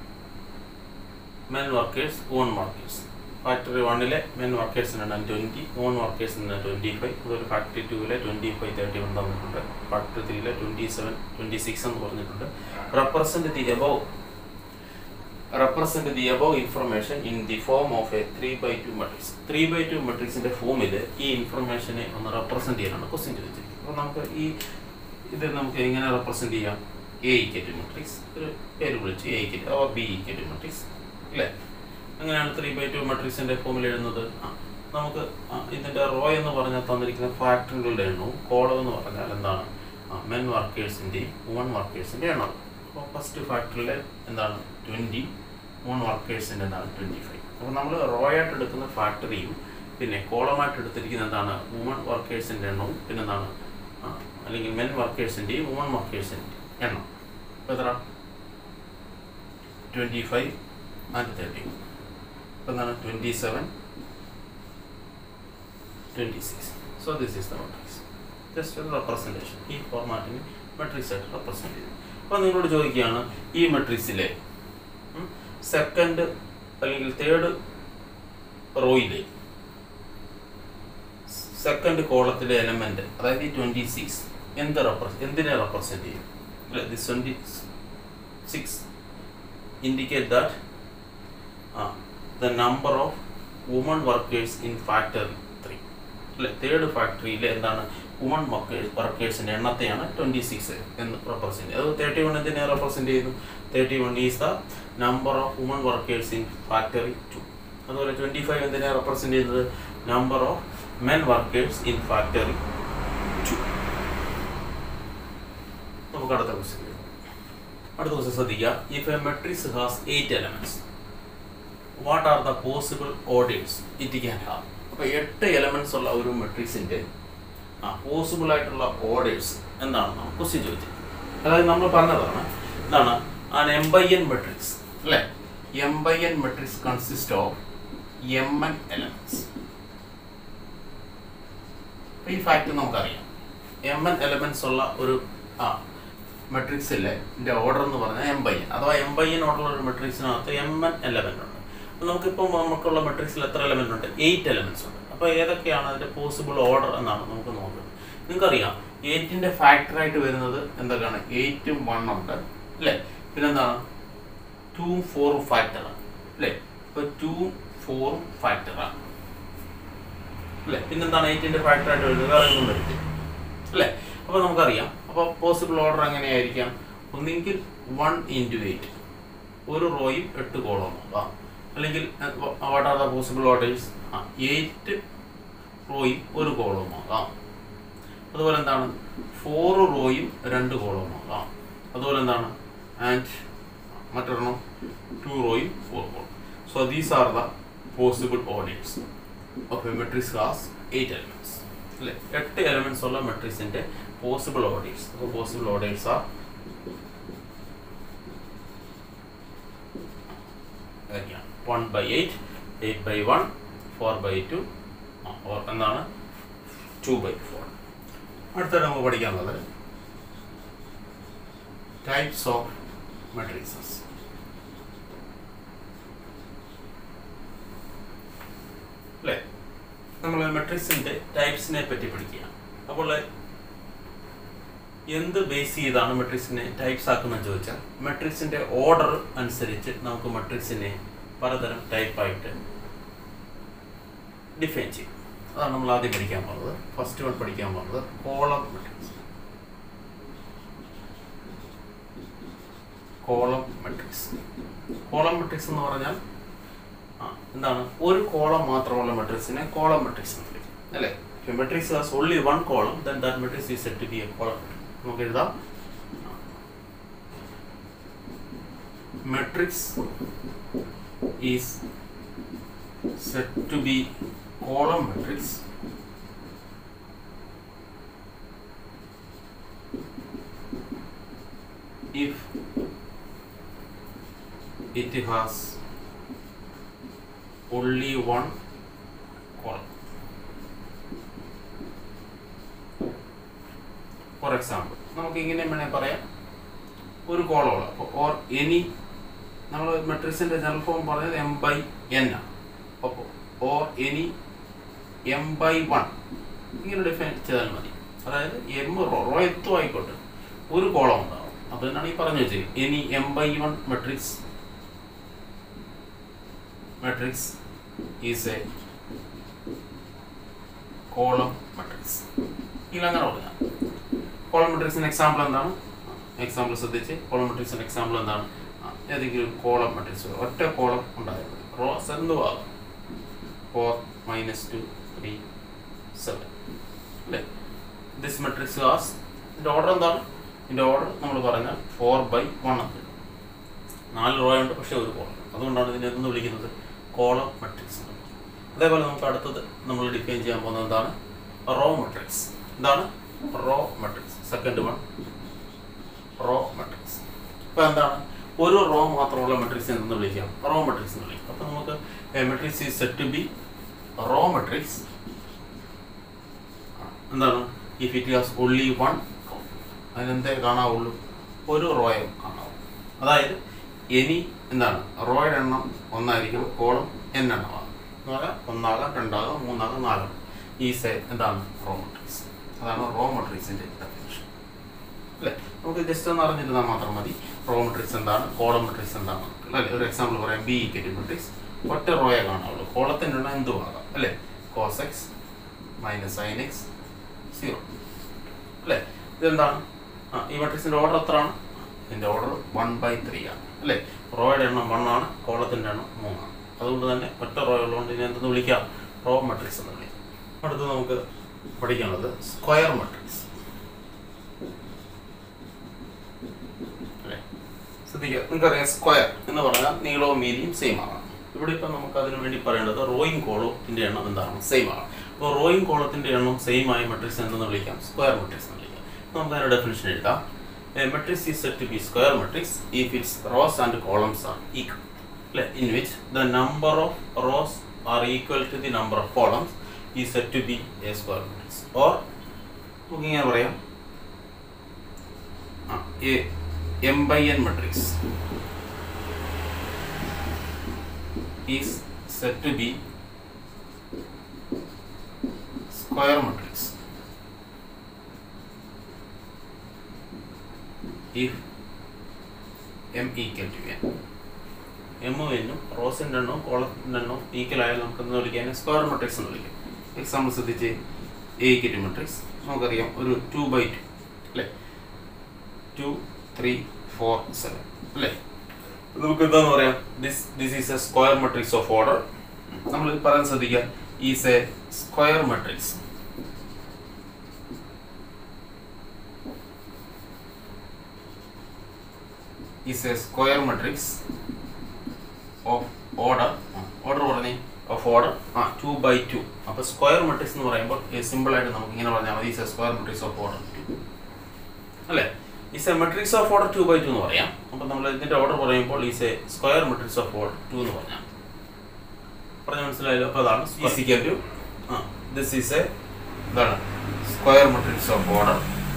men workers women workers factory വണ്ണിലെ മെൻ വർക്കേഴ്സിനാണ് ട്വൻറ്റി വോൺ വർക്കേഴ്സിന് ട്വൻറ്റി ഫൈവ് അതുപോലെ factory ടൂവിലെ twenty five thirty one തന്നിട്ടുണ്ട് factory ത്രീയിലെ twenty seven twenty six എന്ന് പറഞ്ഞിട്ടുണ്ട് represent the above represent the above information in the form of a three by two matrix three by to മെട്രിക്സിന്റെ ഫോമിൽ ഈ ഇൻഫർമേഷനെ ഒന്ന് റെപ്രസെന്റ് ചെയ്യാനാണ് ക്വസ്റ്റ്യൻ ചോദിച്ചിരിക്കുന്നത് അപ്പോൾ നമുക്ക് ഈ ഇത് നമുക്ക് എങ്ങനെ റെപ്രസെന്റ് ചെയ്യാം എ ഇക്കറ്റ് മെട്രിക്സ് ഒരു പേര് വിളിച്ച് എ ഇക്കറ്റ് ഓർ ബി ഇക്കറ്റ് മെട്രിക്സ് അല്ലേ അങ്ങനെയാണ് ത്രീ ബൈ ടു മെട്രിക്സിന്റെ ഫോമിൽ എഴുതുന്നത് ആ, നമുക്ക് ആ, ഇതിന്റെ റോ എന്ന് പറഞ്ഞാൽ തന്നിരിക്കുന്ന ഫാക്ടറികളുടെ എണ്ണവും കോളം എന്ന് പറഞ്ഞാൽ എന്താണ് മെൻ വർക്കേഴ്സിന്റെയും വുമൺ വർക്കേഴ്സിന്റെ എണ്ണം അപ്പോൾ ഫസ്റ്റ് ഫാക്ടറിയിലെ എന്താണ് ട്വൻറ്റി മൂന്ന് വർക്കേഴ്സിൻ്റെ എന്താണ് ട്വൻറ്റി ഫൈവ് അപ്പോൾ നമ്മൾ റോ ആയിട്ട് എടുക്കുന്ന ഫാക്ടറിയും പിന്നെ കോളമായിട്ട് എടുത്തിരിക്കുന്ന എന്താണ് വുമൺ വർക്കേഴ്സിൻ്റെ എണ്ണവും പിന്നെ എന്താണ് ആ, അല്ലെങ്കിൽ മെൻ വർക്കേഴ്സിൻ്റെയും വുമൺ വർക്കേഴ്സിൻ്റെ എണ്ണം അപ്പോൾ എത്ര ട്വൻറ്റി ഫൈവ് ആൻഡ് തേർട്ടി അപ്പോൾ എന്താണ് twenty seven twenty six so this is the matrix just ഒരു റെപ്രസെൻറ്റേഷൻ ഈ ഫോർമാറ്റിന് മെട്രിക്സ് ആയിട്ട് റെപ്രസെൻറ്റ് ചെയ്തു അപ്പോൾ നിങ്ങളോട് ചോദിക്കുകയാണ് ഈ മെട്രിക്സിലെ സെക്കൻഡ് അല്ലെങ്കിൽ തേർഡ് റോയിലെ സെക്കൻഡ് കോളത്തിലെ എലമെന്റ് അതായത് ഈ ട്വന്റി സിക്സ് എന്ത് റെപ്രസ് എന്തിനെ റെപ്രസെന്റ് ചെയ്യും അല്ലെ this twenty six indicate that the number of woman workers in factory three അല്ലെ തേർഡ് ഫാക്ടറിയിലെ എന്താണ് വുമൺ വർക്കേഴ്സ് വർക്കേഴ്സിന്റെ എണ്ണത്തെയാണ് ട്വന്റി സിക്സ് എന്ന് റെപ്രസെന്റ് ചെയ്യുന്നത് അത് തേർട്ടി വൺ എന്തിനെ റെപ്രസെന്റ് ചെയ്യുന്നു thirty one is the number of woman workers in factory two അതുപോലെ ട്വന്റി ഫൈവ് എന്തിനെ റെപ്രസെന്റ് ചെയ്യുന്നത് number of men workers in factory two നമുക്ക് അടുത്ത ക്വസ്റ്റ്യൻ അടുത്ത ക്വസ്റ്റ്യൻ ശ്രദ്ധിക്കുക if a matrix has eight elements what are the possible orders it can have അപ്പോൾ എട്ട് എലമെന്റ്സ് ഉള്ള ഒരു മെട്രിക്സിന്റെ ആ പോസിബിൾ ആയിട്ടുള്ള ഓർഡേഴ്സ് എന്താണ് നമ്മൾ ക്വസ്റ്റ്യൻ ചോദിച്ചത് അതായത് നമ്മൾ പറഞ്ഞതാണ് എന്താണ് an M by N matrix അല്ലേ M by N matrix consist of M N elements ഈ ഫാക്ട് നമുക്കറിയാം എം എൻ എലമെന്റ്സ് ഉള്ള ഒരു ആ മെട്രിക്സിലെ ഓർഡർ എന്ന് പറഞ്ഞാൽ എം ബൈ എൻ അഥവാ എം ബൈ എൻ ഓർഡർ ഒരു മെട്രിക്സിനകത്ത് എം എൻ എലമെന്റ് ഉണ്ട് അപ്പോൾ നമുക്കിപ്പോൾ നമുക്കുള്ള മെട്രിക്സിൽ എത്ര എലമെന്റ് ഉണ്ട് എയ്റ്റ് എലമെന്റ്സ് ഉണ്ട് അപ്പോൾ ഏതൊക്കെയാണ് അതിന്റെ പോസിബിൾ ഓർഡർ എന്നാണ് നമുക്ക് നോക്കുന്നത് നിങ്ങൾക്കറിയാം എയ്റ്റിന്റെ ഫാക്ടർ ആയിട്ട് വരുന്നത് എന്തൊക്കെയാണ് എയ്റ്റും വൺ ഉണ്ട് അല്ലേ പിന്നെന്താണ് ടൂവും ഫോറും ഫാക്ടറാണ് അല്ലേ ഇപ്പോൾ ടൂവും ഫോറും ഫാക്ടറാണ് അല്ലേ പിന്നെന്താണ് എയ്റ്റിന്റെ ഫാക്ടർ ആയിട്ട് വരുന്നത് വേറെ ഒന്നും വരില്ല അല്ലേ അപ്പോൾ നമുക്കറിയാം അപ്പോൾ പോസിബിൾ ഓർഡർ എങ്ങനെയായിരിക്കാം ഒന്നെങ്കിൽ വൺ ഇൻറ്റു എയ്റ്റ് ഒരു റോയും എട്ട് കോളവും നോക്കാം അല്ലെങ്കിൽ what are the possible orders ആ എയ്റ്റ് റോയും ഒരു കോളവും ആകാം അതുപോലെ എന്താണ് ഫോർ റോയും രണ്ട് കോളവും ആകാം അതുപോലെ എന്താണ് ആൻഡ് മറ്റൊരെണ്ണം ടു റോയും four column so these are the possible orders of a matrix has eight elements അല്ലേ എട്ട് എലമെന്റ്സ് ഉള്ള മെട്രിക്സിന്റെ പോസിബിൾ ഓർഡേഴ്സ് അപ്പോൾ പോസിബിൾ ഓർഡേഴ്സ് ആർ ഇതൊക്കെയാണ് one by eight eight by one four by two or എന്താണ് ടു ബൈ ഫോർ അടുത്തത് നമുക്ക് പഠിക്കാനുള്ളത് ടൈപ്സ് ഓഫ് മെട്രിക്സസ് അല്ലേ നമ്മൾ മെട്രിക്സിന്റെ ടൈപ്സിനെ പറ്റി പഠിക്കുക അപ്പോൾ എന്ത് ബേസ് ചെയ്താണ് മെട്രിക്സിനെ ടൈപ്സ് ആക്കുന്നത് ചോദിച്ചാൽ മെട്രിക്സിന്റെ ഓർഡർ അനുസരിച്ച് നമുക്ക് മെട്രിക്സിനെ പലതരം ടൈപ്പായിട്ട് ഡിഫൈൻ ചെയ്യും അതാണ് നമ്മൾ ആദ്യം പഠിക്കാൻ പോകുന്നത് ഫസ്റ്റ് വൺ പഠിക്കാൻ പോകുന്നത് column matrix column matrix column matrix എന്ന് പറഞ്ഞാൽ ആ എന്താണ് ഒരു കോളം മാത്രമുള്ള മെട്രിക്സിനെ കോളം മെട്രിക്സ് എന്ന് വിളിക്കും അല്ലേ If a matrix has only one column, then that matrix is said to be a column. നമുക്ക് എഴുതാം matrix is said to be column matrix if it has only one column. For example നമുക്ക് ഇങ്ങനെ വേണേൽ പറയാം ഒരു കോളമുള്ള or any നമ്മൾ മെട്രിക്സിന്റെ general form പറഞ്ഞത് എം ബൈ എൻ ആണ് അപ്പോൾ or any M by one ഇങ്ങനെ ഡിഫൈൻ ചെയ്താൽ മതി അതായത് എം റോ റോ എത്തും ആയിക്കോട്ടെ ഒരു കോളം ഉണ്ടാവും അത് തന്നെയാണ് ഈ പറഞ്ഞു വെച്ചത് any M by one matrix matrix is a column matrix ഇല്ല അങ്ങനെ പറയാം കോളം മെട്രിക്സിന് എക്സാമ്പിൾ എന്താണ് എക്സാമ്പിൾ ശ്രദ്ധിച്ച് കോളം മെട്രിക്സിന് എക്സാമ്പിൾ എന്താണ് ആ, ഏതെങ്കിലും ഒരു കോളം മെട്രിക്സ് ഒറ്റ കോളം ഉണ്ടായാൽ മതി റോസ് എന്തുവാകും four minus two three seven അല്ലേ ദിസ് മെട്രിക്സ് ഹാസ് ഇതിൻ്റെ ഓർഡർ എന്താണ് ഇതിൻ്റെ ഓർഡർ നമ്മൾ പറഞ്ഞാൽ ഫോർ ബൈ വൺ എന്ന് എഴുതും. നാല് റോ ഉണ്ട് പക്ഷേ ഒരു കോളം അതുകൊണ്ടാണ് ഇതിനെ എന്ന് വിളിക്കുന്നത് കോളം മെട്രിക്സ് എന്ന് വിളിക്കുന്നത്. അതേപോലെ നമുക്ക് അടുത്തത് നമ്മൾ ഡിഫൈൻ ചെയ്യാൻ പോകുന്നത് എന്താണ് റോ മെട്രിക്സ് എന്താണ് row matrix second one row matrix ഇപ്പം എന്താണ് ഒരു റോ മാത്രമുള്ള മെട്രിക്സ് എന്ന് വിളിക്കാം റോ മെട്രിക്സ് എന്ന് വിളിക്കാം അപ്പം നമുക്ക് matrix is said to be row matrix എന്താണ് if it has only one അതിനെന്തേ കാണാവുള്ളൂ ഒരു റോയെ കാണാവൂ അതായത് എനി എന്താണ് റോയുടെ എണ്ണം ഒന്നായിരിക്കും കോളം എൻ എണ്ണമാകും എന്ന് പറഞ്ഞാൽ ഒന്നാകാം രണ്ടാകാം മൂന്നാകാം നാലാകാം ഈ സെ എന്താണ് റോ മെട്രിക്സ് അതാണ് റോ മെട്രിക്സിന്റെ ഡെഫിനിഷൻ അല്ലേ നമുക്ക് ജസ്റ്റ് ഒന്ന് അറിഞ്ഞിരുന്നാൽ മാത്രം മതി റോ മെട്രിക്സ് എന്താണ് കോളം മെട്രിക്സ് എന്താണ് അല്ലേ ഒരു എക്സാമ്പിൾ പറയാം ബി ഇക്കറ്റ് മെട്രിക്സ് ഒറ്റ റോയെ കാണാവുള്ളൂ കോളത്തിൻ്റെ എണ്ണം എന്തും ആകാം അല്ലേ cos X minus sine X zero അല്ലേ ഇതെന്താണ് ആ ഈ മെട്രിക്സിന്റെ ഓർഡർ എത്രയാണ് ഇതിന്റെ ഓർഡർ വൺ ബൈ ത്രീ ആണ് അല്ലേ റോയുടെ എണ്ണം വൺ ആണ് കോളത്തിന്റെ എണ്ണം മൂന്നാണ് അതുകൊണ്ട് തന്നെ ഒറ്റ റോ ഉള്ളതുകൊണ്ട് ഇതിനെ എന്തെന്ന് വിളിക്കാം റോ മെട്രിക്സ് എന്ന് വിളിക്കാം അടുത്ത് നമുക്ക് പഠിക്കാനുള്ളത് സ്ക്വയർ മെട്രിക്സ് അല്ലേ ശ്രദ്ധിക്കുക നിങ്ങൾക്കറിയാം സ്ക്വയർ എന്ന് പറഞ്ഞാൽ നീളവും വീതിയും സെയിം ആണ് ഇവിടെ ഇപ്പം നമുക്ക് അതിനു വേണ്ടി പറയേണ്ടത് റോയിങ് കോളത്തിന്റെ എണ്ണം എന്താണ് സെയിം ആണ് അപ്പോൾ റോയിങ് കോളത്തിന്റെ എണ്ണം സെയിം ആയ മെട്രിക്സ് എന്തെന്ന് വിളിക്കാം സ്ക്വയർ മെട്രിക്സ് എന്ന് വിളിക്കാം നമുക്ക് അതിന്റെ ഡെഫിനിഷൻ എഴുതാം A matrix is said to be square matrix if its rows and columns are equal. അല്ലേ? In which the number of rows are equal to the number of columns is said to be a square matrix. Or നമുക്ക് ഇങ്ങനെ പറയാം ആ, a m by n matrix is said to be square matrix if m equal to n എമ്മും എന്നും റോസിൻ്റെ എണ്ണവും കോളത്തിൻ്റെ എണ്ണവും equal ആയാൽ നമുക്ക് എന്ന് വിളിക്കാൻ സ്ക്വയർ മെട്രിക്സ് എന്ന് വിളിക്കാം എക്സാമ്പിൾ ശ്രദ്ധിച്ച് എ ഇക്കറ്റ് മെട്രിക്സ് നമുക്കറിയാം ഒരു ടു ബൈ ടു അല്ലേ ടു ത്രീ ഫോർ സെവൻ അല്ലേ നമുക്ക് എന്താന്ന് പറയാം this this is a square matrix of order നമ്മൾ പറയാൻ ശ്രദ്ധിക്കുക is a square matrix is a square matrix of order order പറഞ്ഞേ ഓഫ് ഓർഡർ ആ ടു ബൈ ടു അപ്പോൾ സ്ക്വയർ മെട്രിക്സ് എന്ന് പറയുമ്പോൾ സിമ്പിൾ ആയിട്ട് നമുക്ക് ഇങ്ങനെ പറഞ്ഞാൽ മതി is a square matrix of order two അല്ലേ is a matrix of order to by two എന്ന് പറയാം അപ്പോൾ നമ്മൾ ഇതിന്റെ ഓർഡർ പറയുമ്പോൾ is a square matrix of order two എന്ന് പറഞ്ഞാൽ പറഞ്ഞ മനസ്സിലായല്ലോ അപ്പോൾ അതാണ് ഈസിക്കൽ ടു ആ ദിസ് ഈസ് എ ഇതാണ് square matrix of order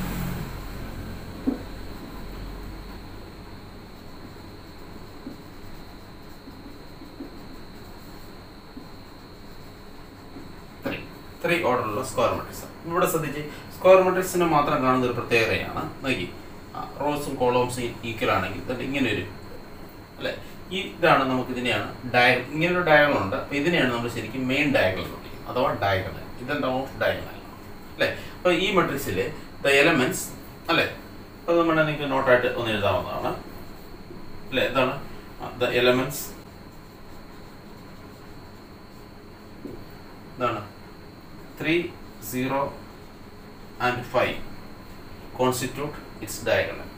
three three ഓർഡറുള്ള സ്ക്വയർ മെട്രിക്സ് ഇവിടെ ശ്രദ്ധിച്ച് സ്ക്വയർ മെട്രിക്സിനെ മാത്രം കാണുന്ന ഒരു പ്രത്യേകതയാണ് നോക്കി റോസും കോളംസും ഈക്വൽ ആണെങ്കിൽ then ഇങ്ങനെ ഒരു അല്ലെ ഈ ഇതാണ് നമുക്ക് ഇതിനെയാണ് ഡയ ഇങ്ങനെ ഒരു ഡയഗണൽ ഉണ്ട് അപ്പൊ ഇതിനെയാണ് നമ്മൾ ശരിക്കും മെയിൻ ഡയഗണൽ എന്ന് വിളിക്കുന്നത് അഥവാ ഡയഗണൽ ഇതെന്താവും ഡയഗണൽ അല്ലെ അപ്പൊ ഈ മെട്രിക്സിൽ ദ എലമെന്റ്സ് അല്ലെ അത് നമ്മൾ നിങ്ങൾക്ക് നോട്ടായിട്ട് ഒന്ന് എഴുതാവുന്നതാണ് അല്ലെ എന്താണ് ദ എലമെന്റ്സ് എന്താണ് three zero and five constitute its diagonal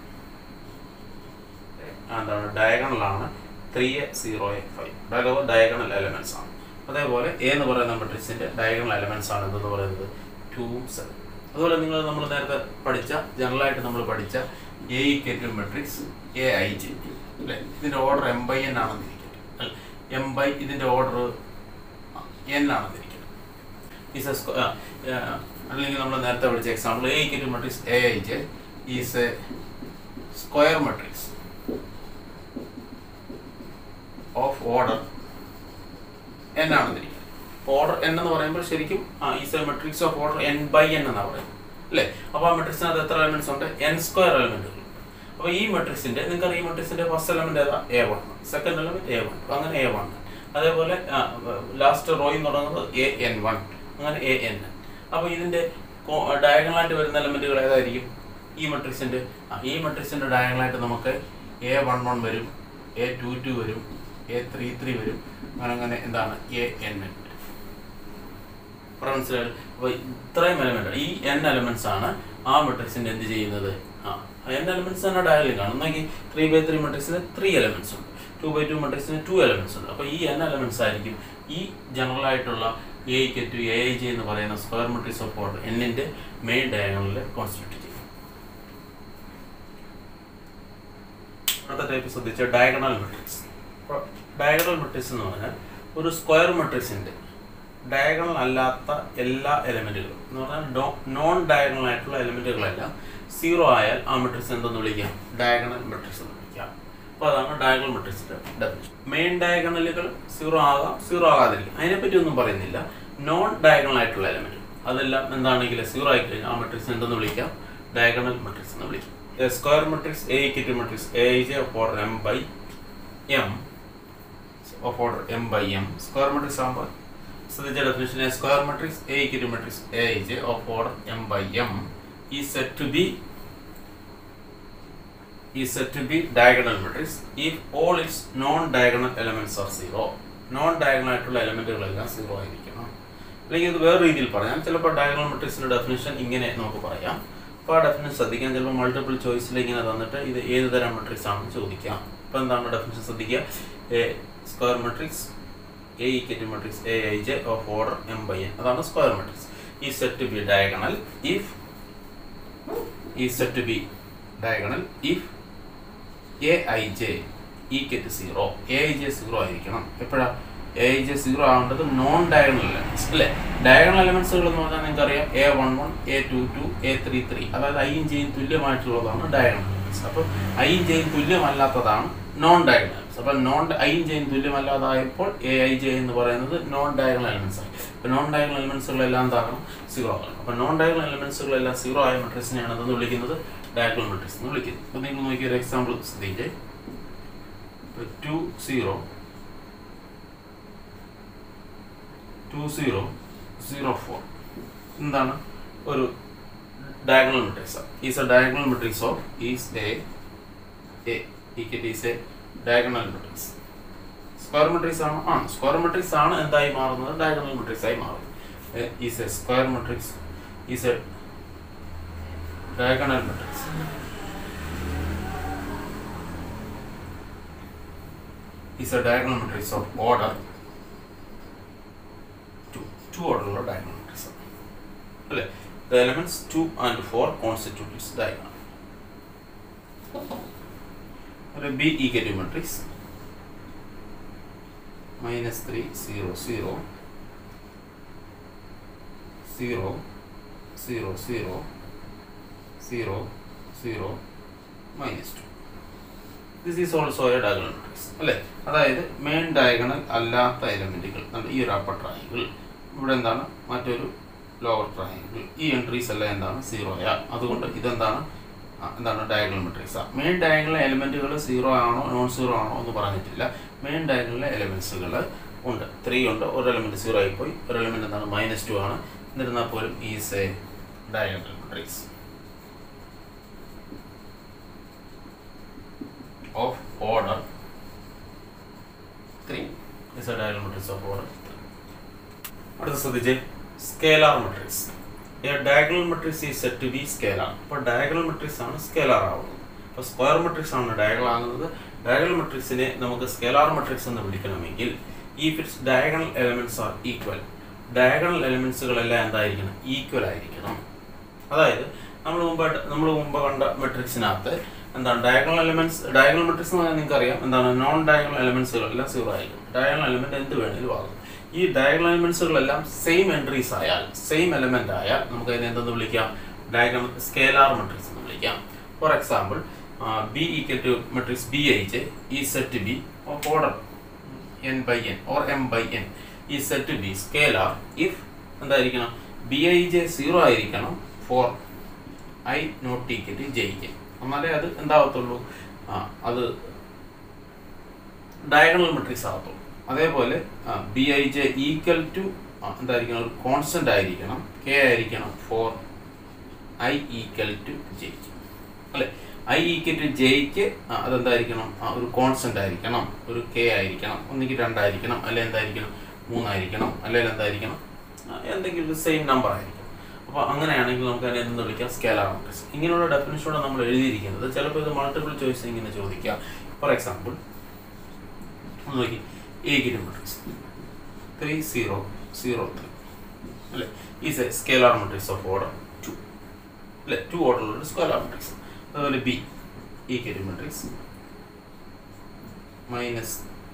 എന്താണ് ഡയഗണലാണ് three uh zero uh five അതായത് ഡയഗണൽ എലമെന്റ്സ് ആണ് അതേപോലെ എ എന്ന് പറയുന്ന മെട്രിക്സിന്റെ ഡയഗണൽ എലമെന്റ്സ് ആണ് എന്തെന്ന് പറയുന്നത് ടു സെവൻ അതുപോലെ നിങ്ങൾ നമ്മൾ നേരത്തെ പഠിച്ച ജനറലായിട്ട് നമ്മൾ പഠിച്ച എ ഇക്കറ്റും മെട്രിക്സ് എ ഐ ജി അല്ലേ ഇതിന്റെ ഓർഡർ എം ബൈ എൻ ആണെന്നിരിക്കട്ടെ അല്ല എം ബൈ ഇതിന്റെ ഓർഡർ എൻ ആണെന്നിരിക്കട്ടെ ഈസ് എ അല്ലെങ്കിൽ നമ്മൾ നേരത്തെ പഠിച്ച എക്സാമ്പിൾ എ ഇക്കറ്റും matrix A I J is a square matrix of order N ആണെന്നിരിക്കും ഓർഡർ എൻ എന്ന് പറയുമ്പോൾ ശരിക്കും is a matrix of order N by N എന്നാണ് പറയുന്നത് അല്ലേ അപ്പോൾ ആ മെട്രിക്സിനകത്ത് എത്ര എലമെന്റ്സ് ഉണ്ട് എൻ സ്ക്വയർ എലമെന്റുകൾ അപ്പോൾ ഈ മെട്രിക്സിന്റെ നിങ്ങൾക്ക് ഈ മെട്രിക്സിന്റെ ഫസ്റ്റ് എലമെന്റ് ഏതാ A one second element A one അങ്ങനെ എ വൺ അതേപോലെ ലാസ്റ്റ് റോയിൽ തുടങ്ങുന്നത് എ എൻ വൺ അങ്ങനെ എ എൻ അപ്പോൾ ഇതിന്റെ ഡയഗണലായിട്ട് വരുന്ന എലമെന്റുകൾ ഏതായിരിക്കും ഈ മെട്രിക്സിന്റെ ഈ മെട്രിക്സിന്റെ ഡയഗണലായിട്ട് നമുക്ക് എ വൺ വൺ വരും എ ടു ടു വരും എ ത്രീ ത്രീ വരും അങ്ങനെ അങ്ങനെ എന്താണ് എ എൻ എൻ മനസ്സിലായി അപ്പോൾ ഇത്രയും എലമെന്റ് ഈ എൻ എലമെന്റ്സ് ആണ് ആ മെട്രിക്സിന്റെ എന്ത് ചെയ്യുന്നത് ആ എൻ എലമെന്റ്സ് തന്നെ ഡയലിൽ കാണും നോക്കി ത്രീ ബൈ ത്രീ മെട്രിക്സിന് ത്രീ എലമെന്റ്സ് ഉണ്ട് ടു ബൈ ടു മെട്രിക്സിന് ടു എലമെന്റ്സ് ഉണ്ട് അപ്പോൾ ഈ എൻ എലമെന്റ്സ് ആയിരിക്കും ഈ ജനറൽ ആയിട്ടുള്ള A to A I J എന്ന് പറയുന്ന സ്ക്വയർ മെട്രിക്സ് ഓഫ് ഓർഡർ എന്നിന്റെ മെയിൻ ഡയഗണലിൽ കോൺസ്റ്റിറ്റ്യൂട്ട് ചെയ്യും അടുത്ത ടൈപ്പ് ശ്രദ്ധിച്ച ഡയഗണൽ മെട്രിക്സ് ഡയഗണൽ മെട്രിക്സ് എന്ന് പറഞ്ഞാൽ ഒരു സ്ക്വയർ മെട്രിക്സിന്റെ ഡയഗണൽ അല്ലാത്ത എല്ലാ എലമെന്റുകളും എന്ന് പറഞ്ഞാൽ നോൺ ഡയഗണൽ ആയിട്ടുള്ള എലമെന്റുകളെല്ലാം സീറോ ആയാൽ ആ മെട്രിക്സ് എന്തെന്ന് വിളിക്കാം ഡയഗണൽ മെട്രിക്സ് എന്ന് വിളിക്കാം അപ്പോൾ അതാണ് ഡയഗണൽ മെട്രിക്സിന്റെ ഡെഫിനിഷൻ മെയിൻ ഡയഗണലുകൾ സീറോ ആകാം സീറോ ആകാതിരിക്കും അതിനെപ്പറ്റി ഒന്നും പറയുന്നില്ല നോൺ ഡയഗണൽ ആയിട്ടുള്ള എലമെന്റ് അതെല്ലാം എന്താണെങ്കിൽ സീറോ ആയി കഴിഞ്ഞാൽ ആ മെട്രിക്സ് എന്തെന്ന് വിളിക്കാം ഡയഗണൽ മെട്രിക്സ് എന്ന് വിളിക്കും സ്ക്വയർ മെട്രിക്സ് എ ഇക്വറ്റ് matrix A I J for M by M of order M by M square matrix ആകുമ്പോൾ ശ്രദ്ധിച്ച definition A square matrix A ഇക്വറ്റ് matrix A I J of order M by M is said to be is said to be diagonal matrix if all its non-diagonal elements are zero. Non diagonal ആയിട്ടുള്ള എലമെന്റുകളെല്ലാം zero ആയിരിക്കണം അല്ലെങ്കിൽ ഇത് വേറെ രീതിയിൽ പറയാം ചിലപ്പോൾ ഡയഗണൽ മെട്രിക്സിന്റെ ഡെഫിനേഷൻ ഇങ്ങനെ നമുക്ക് പറയാം അപ്പോൾ ആ ഡെഫിനേഷൻ ശ്രദ്ധിക്കാം ചിലപ്പോൾ മൾട്ടിപ്പിൾ ചോയ്സിൽ ഇങ്ങനെ തന്നിട്ട് ഇത് ഏത് തരം മെട്രിക്സ് ആണെന്ന് ചോദിക്കാം അപ്പോൾ എന്താണ് ഡെഫിനേഷൻ ശ്രദ്ധിക്കുക എ സ്ക്വയർ മെട്രിക്സ് എ ഇക്വറ്റ് matrix A I J of order M by N അതാണ് square matrix is said to be diagonal if is said to be diagonal if A I J ഈക്വറ്റ് zero A I J zero ആയിരിക്കണം എപ്പോഴാ A I J zero ആവേണ്ടത് non diagonal elements അല്ലേ diagonal എലമെന്റ്സുകൾ എന്ന് പറഞ്ഞാൽ നിങ്ങൾക്ക് അറിയാം A one one A two two A three three അതായത് ഐയും ജെയും തുല്യമായിട്ടുള്ളതാണ് ഡയഗണൽ എലമെന്റ്സ് അപ്പോൾ ഐയും ജെയും തുല്യമല്ലാത്തതാണ് നോൺ ഡയഗണൽ എലമെന്റ്സ് അപ്പോൾ നോൺ ഐയും ജെയും തുല്യമല്ലാതായപ്പോൾ എ ഐ ജെ എന്ന് പറയുന്നത് നോൺ ഡയഗണൽ എലമെന്റ്സ് ആയി അപ്പോൾ നോൺ ഡയഗണൽ എലമെന്റ്സുകളെല്ലാം എന്താകണം സീറോ ആകണം അപ്പോൾ നോൺ ഡയഗണൽ എലമെന്റ്സുകളെല്ലാം സീറോ ആയ മെട്രിക്സിനെയാണ് എന്തെന്ന് വിളിക്കുന്നത് ഡയഗണൽ മെട്രിക്സ് എന്ന് വിളിക്കുന്നത് അപ്പോൾ നിങ്ങൾ നോക്കിയ ഒരു എക്സാമ്പിൾ ശ്രദ്ധിക്കേ two zero two zero zero four എന്താണ് ഒരു diagonal matrix is a diagonal matrix of is a A ഈക്വറ്റ് is a diagonal matrix square matrix ആണ് ആണ് സ്ക്വയർ മെട്രിക്സ് ആണ് എന്തായി മാറുന്നത് ഡയഗണൽ മെട്രിക്സ് ആയി മാറും is a square matrix is a diagonal matrix is a diagonal matrix of order 2 two order ഉള്ള diagonal matrix ആണ്. അല്ലേ the elements 2 and 4 constitute its diagonal ഒരു B equal matrix minus three zero zero zero zero zero zero zero minus two this is also a diagonal matrix അല്ലേ അതായത് main diagonal അല്ലാത്ത എലമെന്റുകൾ ഈ ഒരു upper triangle ഇവിടെ എന്താണ് മറ്റൊരു ലോവർ ട്രയാങ്കിൾ ഈ എൻട്രീസ് എല്ലാം എന്താണ് സീറോയാ അതുകൊണ്ട് ഇതെന്താണ് ആ, എന്താണ് ഡയഗണൽ മെട്രിക്സ് മെയിൻ ഡയഗണൽ എലമെന്റുകൾ സീറോ ആണോ നോൺ സീറോ ആണോ എന്ന് പറഞ്ഞിട്ടില്ല മെയിൻ ഡയഗണലിലെ എലമെന്റ്സുകൾ ഉണ്ട് ത്രീ ഉണ്ട് ഒരു എലമെന്റ് സീറോ ആയിപ്പോയി ഒരു എലമെന്റ് എന്താണ് മൈനസ് ടു ആണ് എന്നിരുന്നാൽ പോലും is a diagonal matrix of order 3 is a diagonal matrix of order 3 അടുത്ത ശ്രദ്ധിച്ച് scalar matrix diagonal matrix is said be സ്കെയിലാണ് അപ്പോൾ ഡയഗണൽ മെട്രിക്സ് ആണ് സ്കെയിലാർ ആവുന്നത് അപ്പോൾ സ്ക്വയർ മെട്രിക്സ് ആണ് ഡയഗണൽ ആകുന്നത് ഡയഗണൽ മെട്രിക്സിനെ നമുക്ക് സ്കെലാർ മെട്രിക്സ് എന്ന് വിളിക്കണമെങ്കിൽ if its diagonal elements are equal diagonal എലമെന്റ്സുകളെല്ലാം എന്തായിരിക്കണം ഈക്വൽ ആയിരിക്കണം അതായത് നമ്മൾ മുമ്പായിട്ട് നമ്മൾ മുമ്പ് കണ്ട മെട്രിക്സിനകത്ത് എന്താണ് ഡയഗണൽ എലമെന്റ്സ് ഡയഗണൽ മെട്രിക്സ് എന്ന് പറഞ്ഞാൽ നിങ്ങൾക്ക് അറിയാം എന്താണ് നോൺ ഡയഗണൽ എലമെന്റ്സുകൾ എല്ലാം സീറോ ആയിരിക്കും ഡയഗണൽ എലമെന്റ് എന്ത് വേണേലും ആകും ഈ ഡയഗണൽ എലമെന്റ്സുകളെല്ലാം സെയിം എൻട്രീസ് ആയാൽ സെയിം എലമെന്റ് ആയാൽ നമുക്ക് അതിനെ എന്തെന്ന് വിളിക്കാം ഡയഗണൽ സ്കേലാർ മെട്രിക്സ് എന്ന് വിളിക്കാം for example B equal to matrix B I J is said B of order N by N or M by N is said B scalar if എന്തായിരിക്കണം B I J zero ആയിരിക്കണം for I not equal to J J എന്നാലേ അത് എന്താവത്തുള്ളൂ ആ, അത് diagonal matrix ആകത്തുള്ളൂ അതേപോലെ B I J equal to എന്തായിരിക്കണം ഒരു കോൺസ്റ്റന്റ് ആയിരിക്കണം കെ ആയിരിക്കണം for I equal to J അല്ലെ ഐ ഈക്വൽ ടു ജെയ്ക്ക് അതെന്തായിരിക്കണം ആ, ഒരു കോൺസ്റ്റന്റ് ആയിരിക്കണം ഒരു കെ ആയിരിക്കണം ഒന്നുകിൽ രണ്ടായിരിക്കണം അല്ലെ എന്തായിരിക്കണം മൂന്നായിരിക്കണം അല്ലെങ്കിൽ എന്തായിരിക്കണം ആ, എന്തെങ്കിലും ഒരു സെയിം നമ്പർ ആയിരിക്കും അപ്പോൾ അങ്ങനെയാണെങ്കിൽ നമുക്ക് അതിനെ എന്ത് വിളിക്കാം സ്കേലാർ മെട്രിക്സ് ഇങ്ങനെയുള്ള ഡെഫിനിഷനോടെ നമ്മൾ എഴുതിയിരിക്കുന്നത് ചിലപ്പോൾ ഇത് മൾട്ടിപ്പിൾ ചോയ്സ് ഇങ്ങനെ ചോദിക്കാം ഫോർ എക്സാമ്പിൾ നോക്കി എ ഗിരി matrix three zero zero three അല്ലേ is a scalar matrix of order two അല്ലേ ടു ഓർഡറിലുള്ള സ്കേലാർ മെട്രിക്സ് അതുപോലെ ബി ഈ ഗിരി matrix minus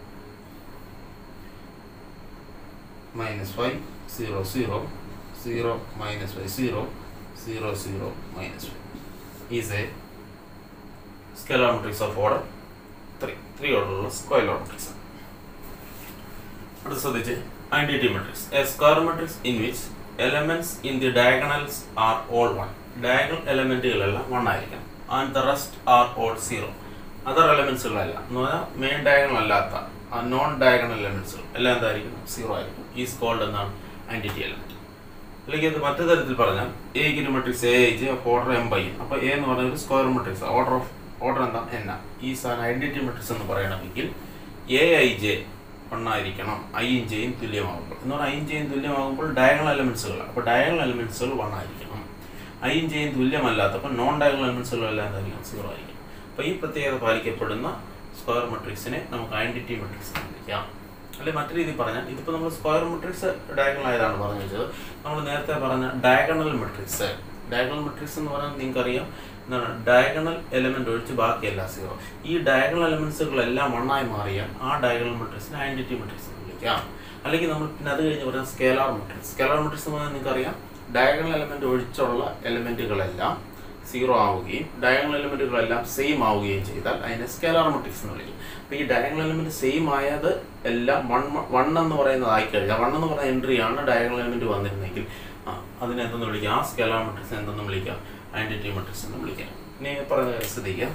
minus five zero zero zero minus five zero zero zero minus five is a scalar matrix of order three three ഓർഡറുള്ള square matrix ആണ് അടുത്ത ശ്രദ്ധിച്ച് identity matrix a square matrix in which elements in the diagonals R all one diagonal എലമെന്റുകളെല്ലാം one ആയിരിക്കണം and the rest are all zero other എലമെന്റ്സുകളല്ല എന്ന് പറഞ്ഞാൽ main diagonal അല്ലാത്ത നോൺ ഡയഗണൽ എലമെന്റ്സുകൾ എല്ലാം എന്തായിരിക്കും സീറോ ആയിരിക്കും ഈസ് കോൾഡ് എന്നാണ് ഐഡന്റിറ്റി എലമെന്റ് അല്ലെങ്കിൽ അത് മറ്റു തരത്തിൽ പറഞ്ഞാൽ എ ഗിരി matrix A J order M by N അപ്പോൾ എ എന്ന് പറയുന്നത് ഒരു square matrix order of order എന്താ എൻ ഈ സാധനം ഐഡന്റിറ്റി മെട്രിക്സ് എന്ന് പറയണമെങ്കിൽ എ ഐ ജെ ഒന്നായിരിക്കണം ഐയും ജെയും തുല്യമാകുമ്പോൾ എന്ന് പറഞ്ഞാൽ ഐയും ജെയും തുല്യമാകുമ്പോൾ ഡയഗണൽ എലമെന്റ്സുകൾ അപ്പോൾ ഡയഗണൽ എലമെന്റ്സുകൾ വൺ ആയിരിക്കണം ഐയും ജെയും തുല്യമല്ലാത്തപ്പോൾ നോൺ ഡയഗണൽ എലമെന്റ്സുകളെല്ലാം എന്തായിരിക്കണം സീറോ ആയിരിക്കും അപ്പോൾ ഈ പ്രത്യേകത പാലിക്കപ്പെടുന്ന സ്ക്വയർ മെട്രിക്സിനെ നമുക്ക് ഐഡന്റിറ്റി മെട്രിക്സ് എന്ന് വിളിക്കാം അല്ലെ മറ്റു രീതിയിൽ പറഞ്ഞാൽ ഇതിപ്പോൾ നമ്മൾ സ്ക്വയർ മെട്രിക്സ് ഡയഗണൽ ആയതാണ് പറഞ്ഞു വെച്ചത് നമ്മൾ നേരത്തെ പറഞ്ഞ ഡയഗണൽ മെട്രിക്സ് ഡയഗണൽ മെട്രിക്സ് എന്ന് പറഞ്ഞാൽ നിങ്ങൾക്കറിയാം എന്താണ് ഡയഗണൽ എലമെന്റ് ഒഴിച്ച് ബാക്കിയെല്ലാം സീറോ ഈ ഡയഗണൽ എലമെന്റ്സുകളെല്ലാം ഒന്നായി മാറിയാൽ ആ ഡയഗണൽ മെട്രിക്സിനെ ഐഡന്റിറ്റി മെട്രിക്സ് എന്ന് വിളിക്കാം അല്ലെങ്കിൽ നമ്മൾ പിന്നെ അത് കഴിഞ്ഞ് പറഞ്ഞാൽ സ്കേലാർ മെട്രിക്സ് സ്കേലാർ മെട്രിക്സ് എന്ന് പറഞ്ഞാൽ നിങ്ങൾക്കറിയാം ഡയഗണൽ എലമെന്റ് ഒഴിച്ചുള്ള എലമെന്റുകളെല്ലാം സീറോ ആവുകയും ഡയഗണൽ എലമെന്റുകളെല്ലാം സെയിം ആവുകയും ചെയ്താൽ അതിനെ സ്കേലാർ മെട്രിക്സ് എന്ന് വിളിക്കും അപ്പോൾ ഈ ഡയഗണൽ എലമെന്റ് സെയിം ആയത് എല്ലാം വൺ വൺ എന്ന് പറയുന്നത് ആയിക്കഴിഞ്ഞാൽ വൺ എന്ന് പറയുന്ന എൻട്രി ആണ് ഡയഗണൽ എലമെന്റ് വന്നിരുന്നെങ്കിൽ ആ അതിനെ എന്തെന്ന് വിളിക്കാം ആ സ്കേലാർ മെട്രിക്സ് എന്തെന്ന് വിളിക്കാം ഐഡന്റിറ്റി മെട്രിക്സ് എന്ന് വിളിക്കാം ഇനി പറഞ്ഞ ശ്രദ്ധിക്കാം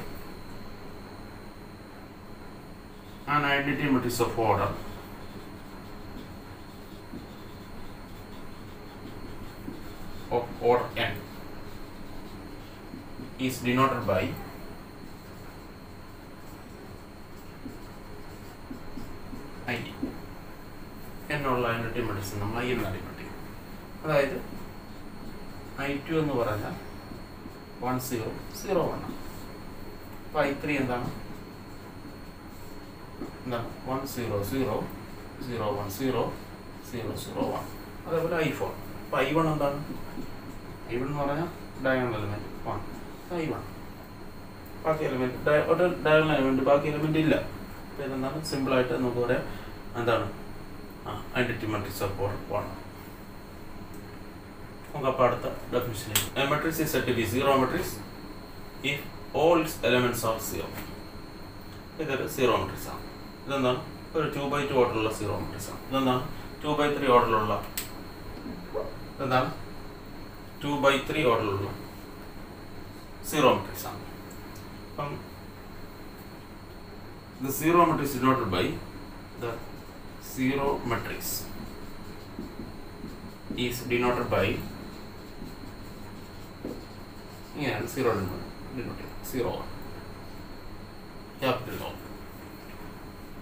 an identity matrix of order of order n is denoted by I എന്നുള്ള ഐഡന്റിറ്റി മെട്രിക്സ് നമ്മൾ ഐ എന്ന് അറിയപ്പെട്ടിരിക്കും അതായത് ഐ ടു എന്ന് പറഞ്ഞാൽ വൺ സീറോ സീറോ വൺ ആണ് അപ്പോൾ ഐ ത്രീ എന്താണ് എന്താണ് one zero zero zero one zero zero zero one അതേപോലെ ഐ ഫോർ അപ്പോൾ ഐ വൺ എന്താണ് ഐ വൺ എന്ന് പറഞ്ഞാൽ diagonal element one I one ബാക്കി എലിമെൻറ്റ് ഒരു ഡയഗണൽ എലിമെൻറ്റ് ബാക്കി എലിമെൻറ്റ് ഇല്ല അപ്പോൾ ഇതെന്താണ് സിമ്പിളായിട്ട് നമുക്ക് പറയാം എന്താണ് identity matrix of order one നമുക്ക് അപ്പോൾ അടുത്ത ഡെഫിനിഷനിലേക്ക് matrix is said to be zero matrix if all its elements are zero ഇതൊരു സീറോ മെട്രിക്സ് ആണ് ഇതെന്താണ് ഒരു ടു ബൈ ടു ഓർഡറിലുള്ള സീറോ മെട്രിക്സ് ആണ് ഇതെന്താണ് ടു ബൈ ത്രീ ഓർഡറിലുള്ള ഇതെന്താണ് ടു ബൈ ത്രീ ഓർഡറിലുള്ള സീറോ മെട്രിക്സ് ആണ് അപ്പം the zero matrix is denoted by the zero matrix is denoted by ഇങ്ങനെയാണ് zero denote zero capital O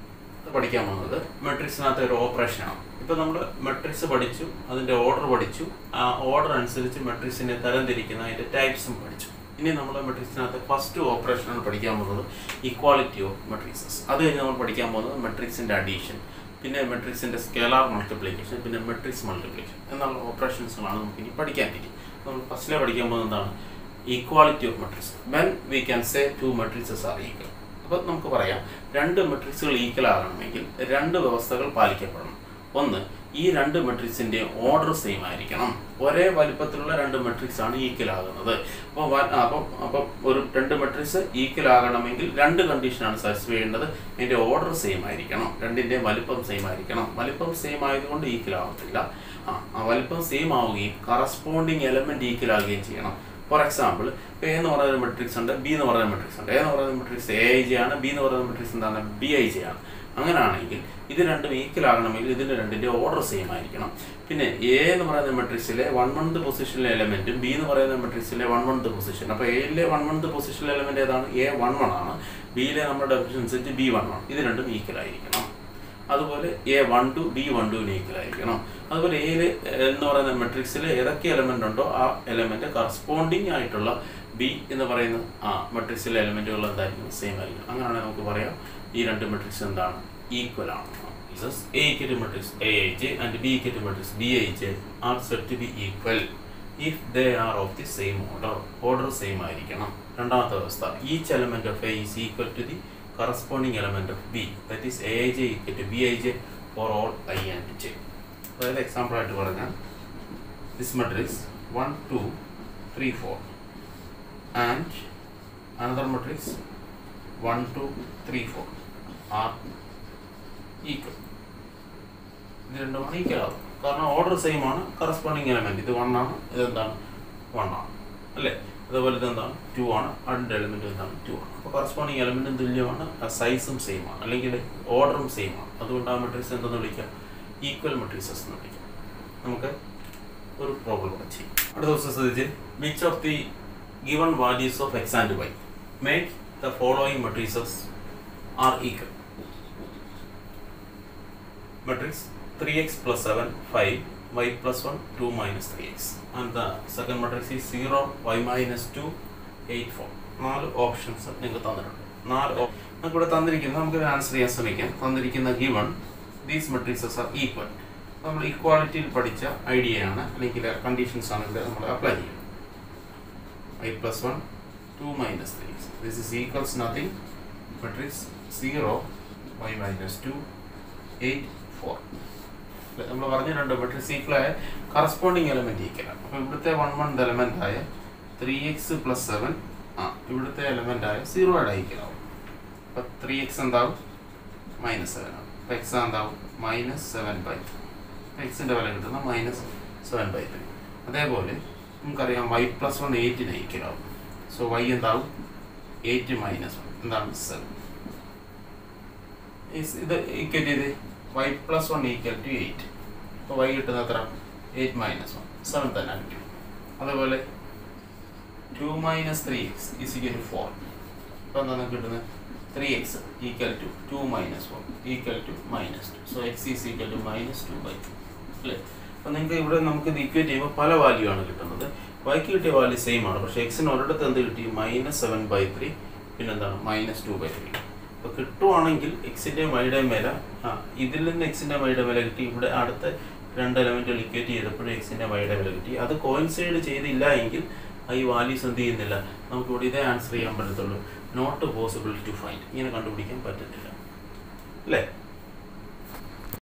പഠിക്കാൻ പോകുന്നത് മെട്രിക്സിനകത്ത് ഒരു ഓപ്പറേഷനാണ് ഇപ്പൊ നമ്മൾ മെട്രിക്സ് പഠിച്ചു അതിന്റെ ഓർഡർ പഠിച്ചു ആ ഓർഡർ അനുസരിച്ച് മെട്രിക്സിനെ തരംതിരിക്കുന്ന അതിന്റെ ടൈപ്സും പഠിച്ചു ഇനി നമ്മൾ മെട്രിക്സിനകത്ത് ഫസ്റ്റ് ഓപ്പറേഷനാണ് പഠിക്കാൻ പോകുന്നത് ഇക്വാളിറ്റി ഓഫ് മെട്രിക്സസ് അത് കഴിഞ്ഞ് നമ്മൾ പഠിക്കാൻ പോകുന്നത് മെട്രിക്സിന്റെ അഡീഷൻ പിന്നെ മെട്രിക്സിന്റെ സ്കേലാർ മൾട്ടിപ്ലിക്കേഷൻ പിന്നെ മെട്രിക്സ് മൾട്ടിപ്ലിക്കേഷൻ എന്നുള്ള ഓപ്പറേഷൻസുകളാണ് നമുക്ക് ഇനി പഠിക്കാനിരിക്കും നമ്മൾ ഫസ്റ്റിലെ പഠിക്കാൻ പോകുന്നത് എന്താണ് equality of matrix when we can say two matrices are equal അപ്പോൾ നമുക്ക് പറയാം രണ്ട് മെട്രിക്സുകൾ ഈക്വൽ ആകണമെങ്കിൽ രണ്ട് വ്യവസ്ഥകൾ പാലിക്കപ്പെടണം ഒന്ന് ഈ രണ്ട് മെട്രിക്സിന്റെ ഓർഡർ സെയിം ആയിരിക്കണം ഒരേ വലിപ്പത്തിലുള്ള രണ്ട് മെട്രിക്സ് ആണ് ഈക്വൽ ആകുന്നത് അപ്പോൾ അപ്പം അപ്പം ഒരു രണ്ട് മെട്രിക്സ് ഈക്വൽ ആകണമെങ്കിൽ രണ്ട് കണ്ടീഷനാണ് സാറ്റിസ്ഫൈ ചെയ്യേണ്ടത് അതിന്റെ ഓർഡർ സെയിം ആയിരിക്കണം രണ്ടിന്റെ വലിപ്പം സെയിം ആയിരിക്കണം വലിപ്പം സെയിം ആയതുകൊണ്ട് ഈക്വൽ ആവത്തില്ല ആ ആ വലിപ്പം സെയിം ആവുകയും കറസ്പോണ്ടിങ് എലമെന്റ് ഈക്വൽ ആവുകയും ചെയ്യണം ഫോർ എക്സാമ്പിൾ എ എന്ന് പറയുന്ന മെട്രിക്സ് ഉണ്ട് ബി എന്ന് പറയുന്ന മെട്രിക്സ് ഉണ്ട് എ എന്ന് പറയുന്ന മെട്രിക്സ് എ ഐ ജെ ആണ് ബി എന്ന് പറയുന്ന മെട്രിക്സ് എന്താണ് ബി ഐ ജെ ആണ് അങ്ങനെയാണെങ്കിൽ ഇത് രണ്ടും ഈക്വൽ ആകണമെങ്കിൽ ഇതിന്റെ രണ്ടിന്റെ ഓർഡർ സെയിം ആയിരിക്കണം പിന്നെ എ എന്ന് പറയുന്ന മെട്രിക്സിലെ വൺ മന്ത് പൊസിഷനിലെ എലമെന്റും ബി എന്ന് പറയുന്ന മെട്രിക്സിലെ വൺ മന്ത് പൊസിഷൻ അപ്പോൾ എയിലെ വൺ മന്ത് പൊസിഷനിലെ എലമെന്റ് ഏതാണ് എ വൺ വൺ ആണ് ബിയിലെ നമ്മുടെ ഡെഫിഷൻ അനുസരിച്ച് ബി വൺ വൺ ഇത് രണ്ടും ഈക്വൽ ആയിരിക്കണം അതുപോലെ A one two B one ടുവിന് ഈക്വൽ ആയിരിക്കണം അതുപോലെ എയിൽ എന്ന് പറയുന്ന മെട്രിക്സിൽ ഏതൊക്കെ എലമെന്റ് ഉണ്ടോ ആ എലമെന്റ് കറസ്പോണ്ടിങ് ആയിട്ടുള്ള ബി എന്ന് പറയുന്ന ആ മെട്രിക്സിലെ എലമെന്റുകൾ എന്തായിരിക്കും സെയിം ആയിരിക്കും അങ്ങനെയാണെങ്കിൽ നമുക്ക് പറയാം ഈ രണ്ട് മെട്രിക്സ് എന്താണ് ഈക്വൽ ആണ് എ ഇക്കറ്റ് matrix A I J and B ഇക്കറ്റ് matrix B I J are said to be equal if they are of the same order order same ആയിരിക്കണം രണ്ടാമത്തെ വ്യവസ്ഥ each element of A is equal to the corresponding element of B that is A I J equal to B I J for all I and J അതായത് example ആയിട്ട് പറഞ്ഞാൽ this matrix one two three four and another matrix one two three four are equal ഇത് രണ്ടുമാണ് equal ആവും കാരണം order same ആണ് corresponding element ഇത് one ആണ് ഇതെന്താണ് വൺ ആണ് അല്ലേ അതുപോലെ ഇതെന്താണ് ടു ആണ് അതിൻ്റെ എലമെന്റ് എന്താണ് ടു ആണ് അപ്പോൾ കറസ്പോണ്ടിങ് എലമെന്റും തുല്യമാണ് സൈസും സെയിം ആണ് അല്ലെങ്കിൽ ഓർഡറും സെയിം ആണ് അതുകൊണ്ട് ആ മെട്രിക്സ് എന്തെന്ന് വിളിക്കാം ഈക്വൽ മെട്രിക്സസ് എന്ന് വിളിക്കാം നമുക്ക് ഒരു പ്രോബ്ലം കൂടെ ചെയ്യും അടുത്ത ദിവസം ശ്രദ്ധിച്ച് which of the given values of X and Y make the following matrices are equal matrix 3x plus 7 5 y plus 1 2 minus 3x and the second matrix is 0 y minus 2 8 4 നാല് ഓപ്ഷൻസ് നിങ്ങൾക്ക് തന്നിട്ടുണ്ട് നാല് നമുക്ക് ഇവിടെ തന്നിരിക്കുന്നത് നമുക്ക് ആൻസർ ചെയ്യാൻ ശ്രമിക്കാം തന്നിരിക്കുന്ന given these matrices are equal നമ്മൾ ഇക്വാളിറ്റിയിൽ പഠിച്ച ഐഡിയ ആണ് അല്ലെങ്കിൽ കണ്ടീഷൻസ് ആണ് ഇവിടെ നമ്മൾ അപ്ലൈ ചെയ്യുന്നത് I plus one two minus three this is equals nothing matrix zero Y minus two eight four നമ്മൾ പറഞ്ഞ രണ്ട് മെട്രിക്സ് ഈക്വലായ കറസ്പോണ്ടിങ് എലമെന്റ് ഈക്വലാണ് അപ്പോൾ ഇവിടുത്തെ വൺ മന്ത് എലമെന്റ് ആയ ത്രീ എക്സ് പ്ലസ് സെവൻ ആ ഇവിടുത്തെ എലമെന്റ് ആയ സീറോയുടെ ഈക്വലാവും അപ്പോൾ ത്രീ എക്സ് എന്താവും മൈനസ് സെവൻ ആവും അപ്പോൾ എക്സ് എന്താവും മൈനസ് സെവൻ ബൈ എക്സിൻ്റെ വില കിട്ടുന്ന മൈനസ് സെവൻ ബൈ ത്രീ അതേപോലെ നമുക്കറിയാം വൈ പ്ലസ് വൺ എയ്റ്റിന് ഈക്വലാവും സോ വൈ എന്താവും എയ്റ്റ് മൈനസ് വൺ എന്താണ് സെവൻ ഇത് ഈക്വൽ ചെയ്ത് Y plus one equal to eight അപ്പോൾ വൈ കിട്ടുന്ന എത്ര എയ്റ്റ് മൈനസ് വൺ സെവൻ തന്നെ കിട്ടും അതേപോലെ two minus three X is equal to four അപ്പോൾ എന്താണ് കിട്ടുന്നത് three X equal to two minus four equal to minus two so X is equal to minus two by two അല്ലേ അപ്പോൾ നിങ്ങൾക്ക് ഇവിടെ നമുക്ക് ഇത് ഇക്വേറ്റ് ചെയ്യുമ്പോൾ പല വാല്യൂ ആണ് കിട്ടുന്നത് വൈക്ക് കിട്ടിയ വാല്യൂ സെയിം ആണ് പക്ഷേ എക്സിന് ഒരിടത്ത് എന്ത് കിട്ടി മൈനസ് സെവൻ ബൈ ത്രീ പിന്നെന്താണ് മൈനസ് ടു ബൈ ത്രീ അപ്പോൾ കിട്ടുവാണെങ്കിൽ എക്സിൻ്റെയും വൈയുടെയും വില ആ ഇതിൽ നിന്ന് എക്സിൻ്റെ വൈയുടെ വില കിട്ടി ഇവിടെ അടുത്ത രണ്ട് എലമെൻറ്റുകൾ ഇക്വേറ്റ് ചെയ്തപ്പോഴും എക്സിൻ്റെ വൈയുടെ വില കിട്ടി അത് കോയിൻസൈഡ് ചെയ്തില്ല എങ്കിൽ ഈ വാല്യൂസ് എന്ത് ചെയ്യുന്നില്ല നമുക്ക് ഇവിടെ ഇതേ ആൻസർ ചെയ്യാൻ പറ്റത്തുള്ളൂ നോട്ട് പോസിബിൾ ടു ഫൈൻഡ് ഇങ്ങനെ കണ്ടുപിടിക്കാൻ പറ്റത്തില്ല അല്ലേ